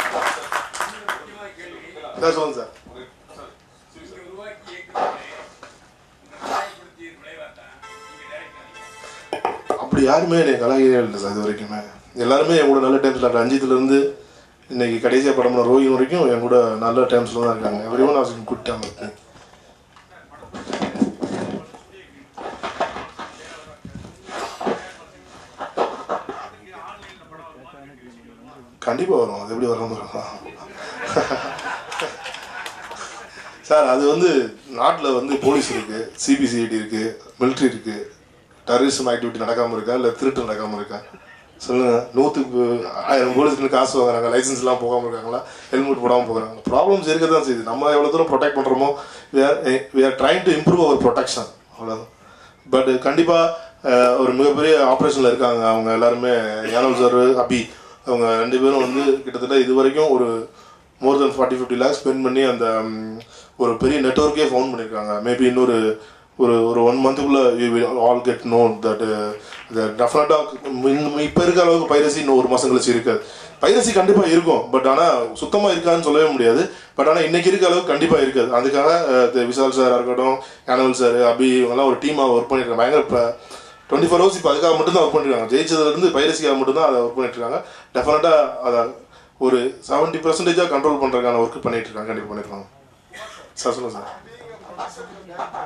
Speaker 13: sir சொல்லுங்க சார் அப்படி யாருமே என்னை கலாகிரே இல்லை சார் இது வரைக்குமே எல்லாருமே என் கூட நல்ல டைம்ஸில் ரஞ்சித்லேருந்து இன்னைக்கு கடைசியாக படம் பண்ண ரோஹின் வரைக்கும் என் கூட நல்ல டைம்ஸில் தான் இருக்காங்க everyone as good time இருக்கு கண்டிப்பாக வரும் அது எப்படி வராமல் இருக்கும் சார் அது வந்து நாட்டில் வந்து போலீஸ் இருக்கு சிபிசிஐடி இருக்கு மிலிட்ரி இருக்கு டெரரிசம் ஆக்டிவிட்டி நடக்காமல் இருக்கா இல்லை திருட்டு நடக்காமல் இருக்கா சொல்லுங்க நூற்றுக்கு ஆயிரம் போலீஸ்க்கு காசு வாங்குறாங்க லைசன்ஸ்லாம் போகாமல் இருக்காங்களா ஹெல்மெட் போடாமல் போகிறாங்க ப்ராப்ளம்ஸ் இருக்க தான் செய்யுது நம்ம எவ்வளோ தூரம் ப்ரொடெக்ட் பண்ணுறோமோ we are trying to improve our protection அவ்வளோதான் பட் கண்டிப்பாக ஒரு மிகப்பெரிய ஆப்ரேஷனில் இருக்காங்க அவங்க எல்லாருமே யானல் சார் அபி அவங்க ரெண்டு பேரும் வந்து கிட்டத்தட்ட இது வரைக்கும் ஒரு more than forty fifty lakhs spend பண்ணி அந்த ம், ஒரு பெரிய நெட்ஒர்க்கே ஃபவுண்ட் பண்ணியிருக்காங்க மேபி இன்னொரு ஒரு ஒரு ஒன் மந்த்துக்குள்ளே you will all get known that டெஃபினட்டாக இப்போ இருக்க அளவுக்கு பைரசி இன்னும் ஒரு மாதம் கழிச்சு இருக்காது பைரசி கண்டிப்பாக இருக்கும் பட் ஆனால் சுத்தமாக இருக்காதுன்னு சொல்லவே முடியாது பட் ஆனால் இன்னைக்கு இருக்க அளவுக்கு கண்டிப்பாக இருக்காது அதுக்காக அஹ், the விஷால் சார் இருக்கட்டும் ஆனவல் சார் அபி இவங்கெல்லாம் ஒரு டீமாக ஒர்க் பண்ணியிருக்காங்க பயங்கர டுவெண்ட்டி ஃபோர் ஹவர்ஸ் இப்போ அதுக்காக மட்டும்தான் ஒர்க் பண்ணிருக்காங்க ஜெயிச்சதுலேருந்து பைரசிக்காக மட்டும்தான் அதை ஒர்க் பண்ணிட்டு இருக்காங்க டெஃபினட்டாக அதை ஒரு செவன்ட்டி பர்சன்டேஜாக கண்ட்ரோல் பண்ணுறதுக்கான ஒர்க் பண்ணிட்டு இருக்காங்க கண்டிப்பாக பண்ணிருக்காங்க சார் சொல்லுங்கள் சார்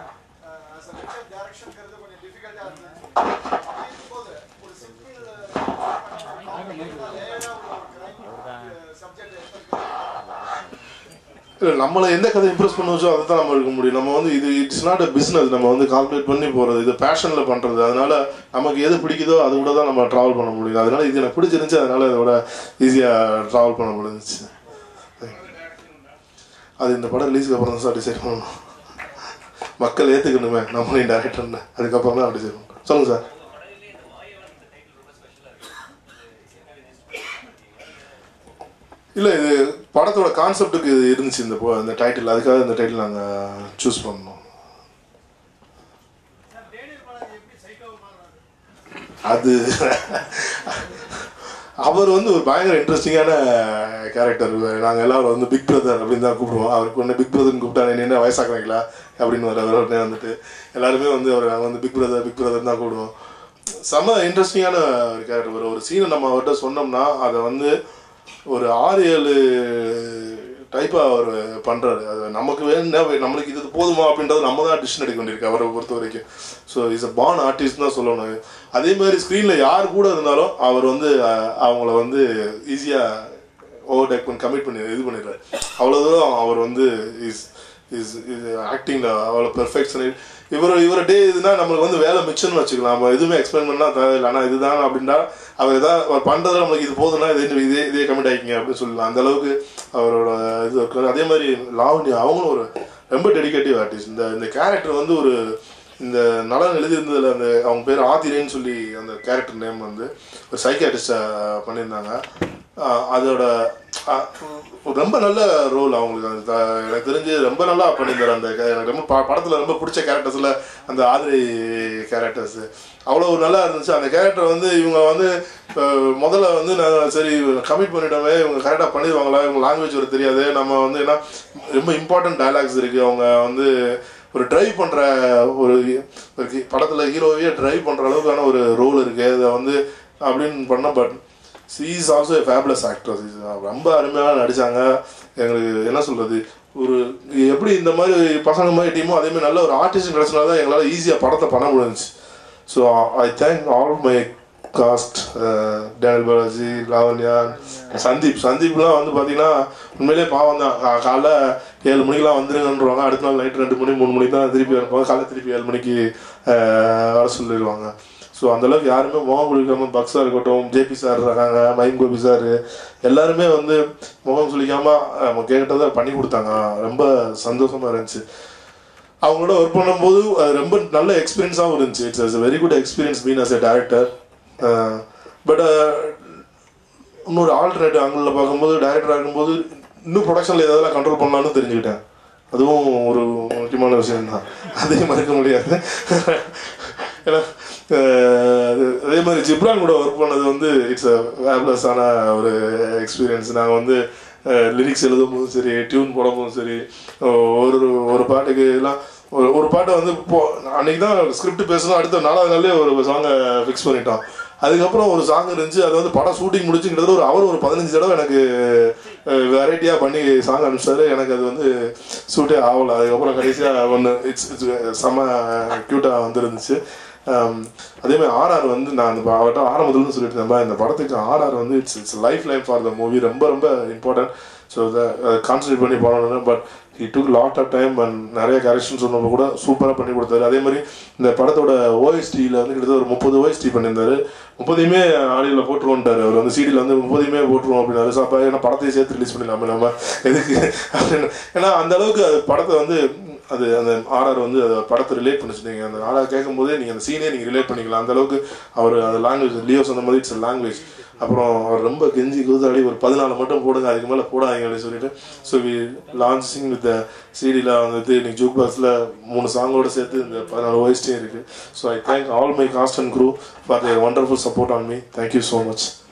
Speaker 13: இல்லை நம்மளை எந்த கதை இம்ப்ரெஸ் பண்ண வச்சோ அதை தான் நம்ம எடுக்க முடியும் நம்ம வந்து இது இட்ஸ் நாட் அ பிஸ்னஸ் நம்ம வந்து கால்குலேட் பண்ணி போகிறது இது பேஷனில் பண்ணுறது அதனால நமக்கு எது பிடிக்குதோ அது கூட தான் நம்ம ட்ராவல் பண்ண முடியும் அதனால இது எனக்கு பிடிச்சிருந்துச்சு அதனால இதோட ஈஸியாக ட்ராவல் பண்ண முடிஞ்சிச்சு அது இந்த படம் ரிலீஸுக்கு அப்புறம் தான் சார் டிசைட் பண்ணணும் மக்கள் ஏற்றுக்கணுமே நம்மளையும் டேரக்டர்னு அதுக்கப்புறம் தான் டிசைட் பண்ணணும் சொல்லுங்கள் சார் இல்லை இது படத்தோட கான்செப்டுக்கு இது இருந்துச்சு இந்த போ- இந்த டைட்டில் அதுக்காக இந்த டைட்டில் நாங்கள் சூஸ் பண்ணோம் அது அவர் வந்து ஒரு பயங்கர இன்ட்ரெஸ்டிங்கான கேரக்டர் நாங்கள் எல்லாரும் வந்து பிக் பிரதர் அப்படின்னு தான் கூப்பிடுவோம் அவருக்கு ஒன்று பிக் பிரதர்னு கூப்பிட்டா நீ என்ன வயசாக்குறீங்களா அப்படின்னு வர அவர் உடனே வந்துட்டு எல்லாருமே வந்து அவர் நாங்கள் வந்து பிக் பிரதர் பிக் பிரதர் தான் கூப்பிடுவோம் செம்ம இன்ட்ரெஸ்டிங்கான ஒரு கேரக்டர் ஒரு ஒரு சீனை நம்ம அவர்கிட்ட சொன்னோம்னா அதை வந்து ஒரு ஆறு ஏழு டைப்பாக அவர் பண்ணுறாரு அது நமக்கு வேணும்னா நம்மளுக்கு இது போதுமா அப்படின்றது நம்ம தான் டிசிஷன் எடுக்க வேண்டியிருக்கு அவரை பொறுத்த வரைக்கும் so is a pan artist தான் சொல்லணும் அதே மாதிரி ஸ்க்ரீனில் யார் கூட இருந்தாலும் அவர் வந்து அஹ், அவங்கள வந்து ஈஸியாக ஓவர் டேக் பண்ணி கமிட் பண்ணி இது பண்ணிடுறாரு அவ்வளோ தூரம் அவர் வந்து இஸ் இஸ் இது ஆக்டிங்கில் அவ்வளோ பெர்ஃபெக்ஷன் இவர் இவர டே இதுனா நம்மளுக்கு வந்து வேலை மிச்சம்னு வச்சுக்கலாம் நம்ம எதுவுமே எக்ஸ்பிளைன் பண்ணால் தேவையில்லை ஆனால் இதுதான் அப்படின்னா அவர் ஏதாவது அவர் பண்ணுறதுல நம்மளுக்கு இது போதுன்னா இது இதே இதே கமிட் ஆகிக்கிங்க அப்படின்னு சொல்லலாம் அந்த அளவுக்கு அவரோட இது இருக்காரு அதே மாதிரி லாவண்யா அவங்களும் ஒரு ரொம்ப டெடிகேட்டிவ் ஆர்டிஸ்ட் இந்த இந்த கேரக்டர் வந்து ஒரு இந்த நலன் எழுதியிருந்ததில் அந்த அவங்க பேர் ஆதிரேன்னு சொல்லி அந்த கேரக்டர் நேம் வந்து ஒரு சைக்காட்டிஸ்டை பண்ணியிருந்தாங்க ஆஹ் அதோட ஆஹ் ரொம்ப நல்ல ரோல் அவங்களுக்கு அந்த த- எனக்கு தெரிஞ்சு ரொம்ப நல்லா பண்ணியிருந்தாரு அந்த ca- எனக்கு ரொம்ப ப- படத்தில் ரொம்ப பிடிச்ச கேரக்டர்ஸில் அந்த ஆதிரை கேரக்டர்ஸ் அவ்வளோ ஒரு நல்லா இருந்துச்சு அந்த கேரக்டர் வந்து இவங்க வந்து அஹ், முதல்ல வந்து நான் சரி கமிட் பண்ணிட்டோமே இவங்க கரெக்டாக பண்ணிடுவாங்களா இவங்க லாங்குவேஜ் ஒரு தெரியாது நம்ம வந்து ஏன்னா ரொம்ப இம்பார்ட்டன்ட் டயலாக்ஸ் இருக்குது அவங்க வந்து ஒரு டிரைவ் பண்ணுற ஒரு ஒரு கி- படத்துல ஹீரோவையே டிரைவ் பண்ணுற அளவுக்கான ஒரு ரோல் இருக்குது அதை வந்து அப்படின்னு பண்ண but she is also a fabulous actor ரொம்ப அருமையாக நடிச்சாங்க எங்களுக்கு என்ன சொல்கிறது ஒரு எப்படி இந்த மாதிரி பசங்க மாதிரி டீமோ அதே மாதிரி நல்ல ஒரு ஆர்டிஸ்ட் கிடச்சினால தான் எங்களால் ஈஸியாக படத்தை பண்ண முடிஞ்சுச்சு so I thank all my cast Daniel Balaji Lavanya Sandeep சந்தீப்லாம் வந்து பார்த்தீங்கன்னா உண்மையிலே பாவம் தான் கா- காலைல ஏழு மணிக்கெலாம் வந்துருங்கன்றவாங்க அடுத்த நாள் நைட் ரெண்டு மணி மூணு மணிக்கு தான் திருப்பி அனுப்புவாங்க காலைல திருப்பி ஏழு மணிக்கு அஹ், வர சொல்லிடுவாங்க ஸோ அந்தளவுக்கு யாருமே முகம் குளிக்காமல் பக்ஸாக இருக்கட்டும் ஜேபி சார் இருக்காங்க மைம் கோபி சார் எல்லாருமே வந்து முகம் சுளிக்காம நம்ம கேட்டதை பண்ணி கொடுத்தாங்க ரொம்ப சந்தோஷமா இருந்துச்சு அவங்களோட ஒர்க் பண்ணும்போது அது ரொம்ப நல்ல எக்ஸ்பீரியன்ஸாகவும் இருந்துச்சு it's very good experience mean as a director but இன்னொரு ஆல்டர்னேட்டிவ் ஆங்கிளில் பார்க்கும்போது டைரக்டர் ஆகும்போது இன்னும் ப்ரொடக்ஷனில் ஏதாவது கண்ட்ரோல் பண்ணலாம்னு தெரிஞ்சுக்கிட்டேன் அதுவும் ஒரு முக்கியமான விஷயம் தான் அதையும் மறக்க முடியாது ஏன்னா அஹ், அது- அதே மாதிரி ஜிப்ரான் கூட ஒர்க் பண்ணது வந்து இட்ஸ் வேப்லஸான ஒரு எக்ஸ்பீரியன்ஸ் நாங்கள் வந்து லிரிக்ஸ் எழுதும் போதும் சரி டியூன் போடும்போதும் சரி ஒரு ஒரு பாட்டுக்கு எல்லாம் ஒரு ஒரு பாட்டை வந்து இப்போ அன்னைக்கு தான் ஸ்கிரிப்ட் பேசணும் அடுத்த நாலாவது நாளே ஒரு சாங்கை ஃபிக்ஸ் பண்ணிட்டோம் அதுக்கப்புறம் ஒரு சாங் இருந்துச்சு அது வந்து படம் ஷூட்டிங் முடிச்சு கிட்டத்தட்ட ஒரு அவர் ஒரு பதினஞ்சு தடவை எனக்கு வெரைட்டியாக பண்ணி சாங் அனுப்பிச்சாரு எனக்கு அது வந்து ஷூட்டே ஆகலை அதுக்கப்புறம் கடைசியாக ஒன்று இட்ஸ் இட்ஸ் செம்ம க்யூட்டாக வந்துருந்துச்சு ஆம், அதே மாதிரி ஆர்ஆர் வந்து நான் அந்த ப- அவர்கிட்ட ஆரம்பத்துலேருந்து சொல்லிட்டு இருந்தேன் இந்த படத்துக்கு ஆர்ஆர் வந்து it's it's life line for the movie ரொம்ப ரொம்ப இம்பார்ட்டன்ட் ஸோ அதை கான்சன்ட்ரேட் பண்ணி பண்ணணும் but he took lot of time and நிறைய கரெக்ஷன் சொன்னப்போ கூட சூப்பராக பண்ணி கொடுத்தாரு அதே மாதிரி இந்த படத்தோட ஓஎஸ்டியில் வந்து கிட்டத்தட்ட ஒரு முப்பது ஓஎஸ்டி பண்ணியிருந்தாரு முப்பதையுமே ஆடியோவில் போட்டுருவோன்ட்டாரு அவர் வந்து சிடியில் வந்து முப்பதையுமே போட்டுருவோம் அப்படின்னாரு ஸோ அப்போ ஏன்னா படத்தையும் சேர்த்து ரிலீஸ் பண்ணிடலாமே நம்ம எதுக்கு அப்படின்னு ஏன்னா அந்த அளவுக்கு அது படத்தை வந்து அது அந்த ஆர்ஆர் வந்து அதை படத்தை ரிலேட் பண்ணிச்சு நீங்கள் அந்த ஆர்ஆர் கேட்கும் போதே நீங்கள் அந்த சீனே நீங்கள் ரிலேட் பண்ணிக்கலாம் அந்த அளவுக்கு அவர் அந்த லாங்குவேஜ் லியோ சொன்ன மாதிரி இட்ஸ் லாங்குவேஜ் அப்புறம் அவர் ரொம்ப கெஞ்சி குதிராடி ஒரு பதினாலு மட்டும் போடுங்க அதுக்கு மேலே போடாதீங்க அப்படின்னு சொல்லிட்டு ஸோ வி லான்ச்சிங் வித் சிடியில் வந்துட்டு இன்னைக்கு ஜூக் பாக்ஸில் மூணு சாங்கோட சேர்த்து இந்த பதினாலு ஓஎஸ்டியும் இருக்குது so I thank all my cast and crew for the wonderful support on me thank you so much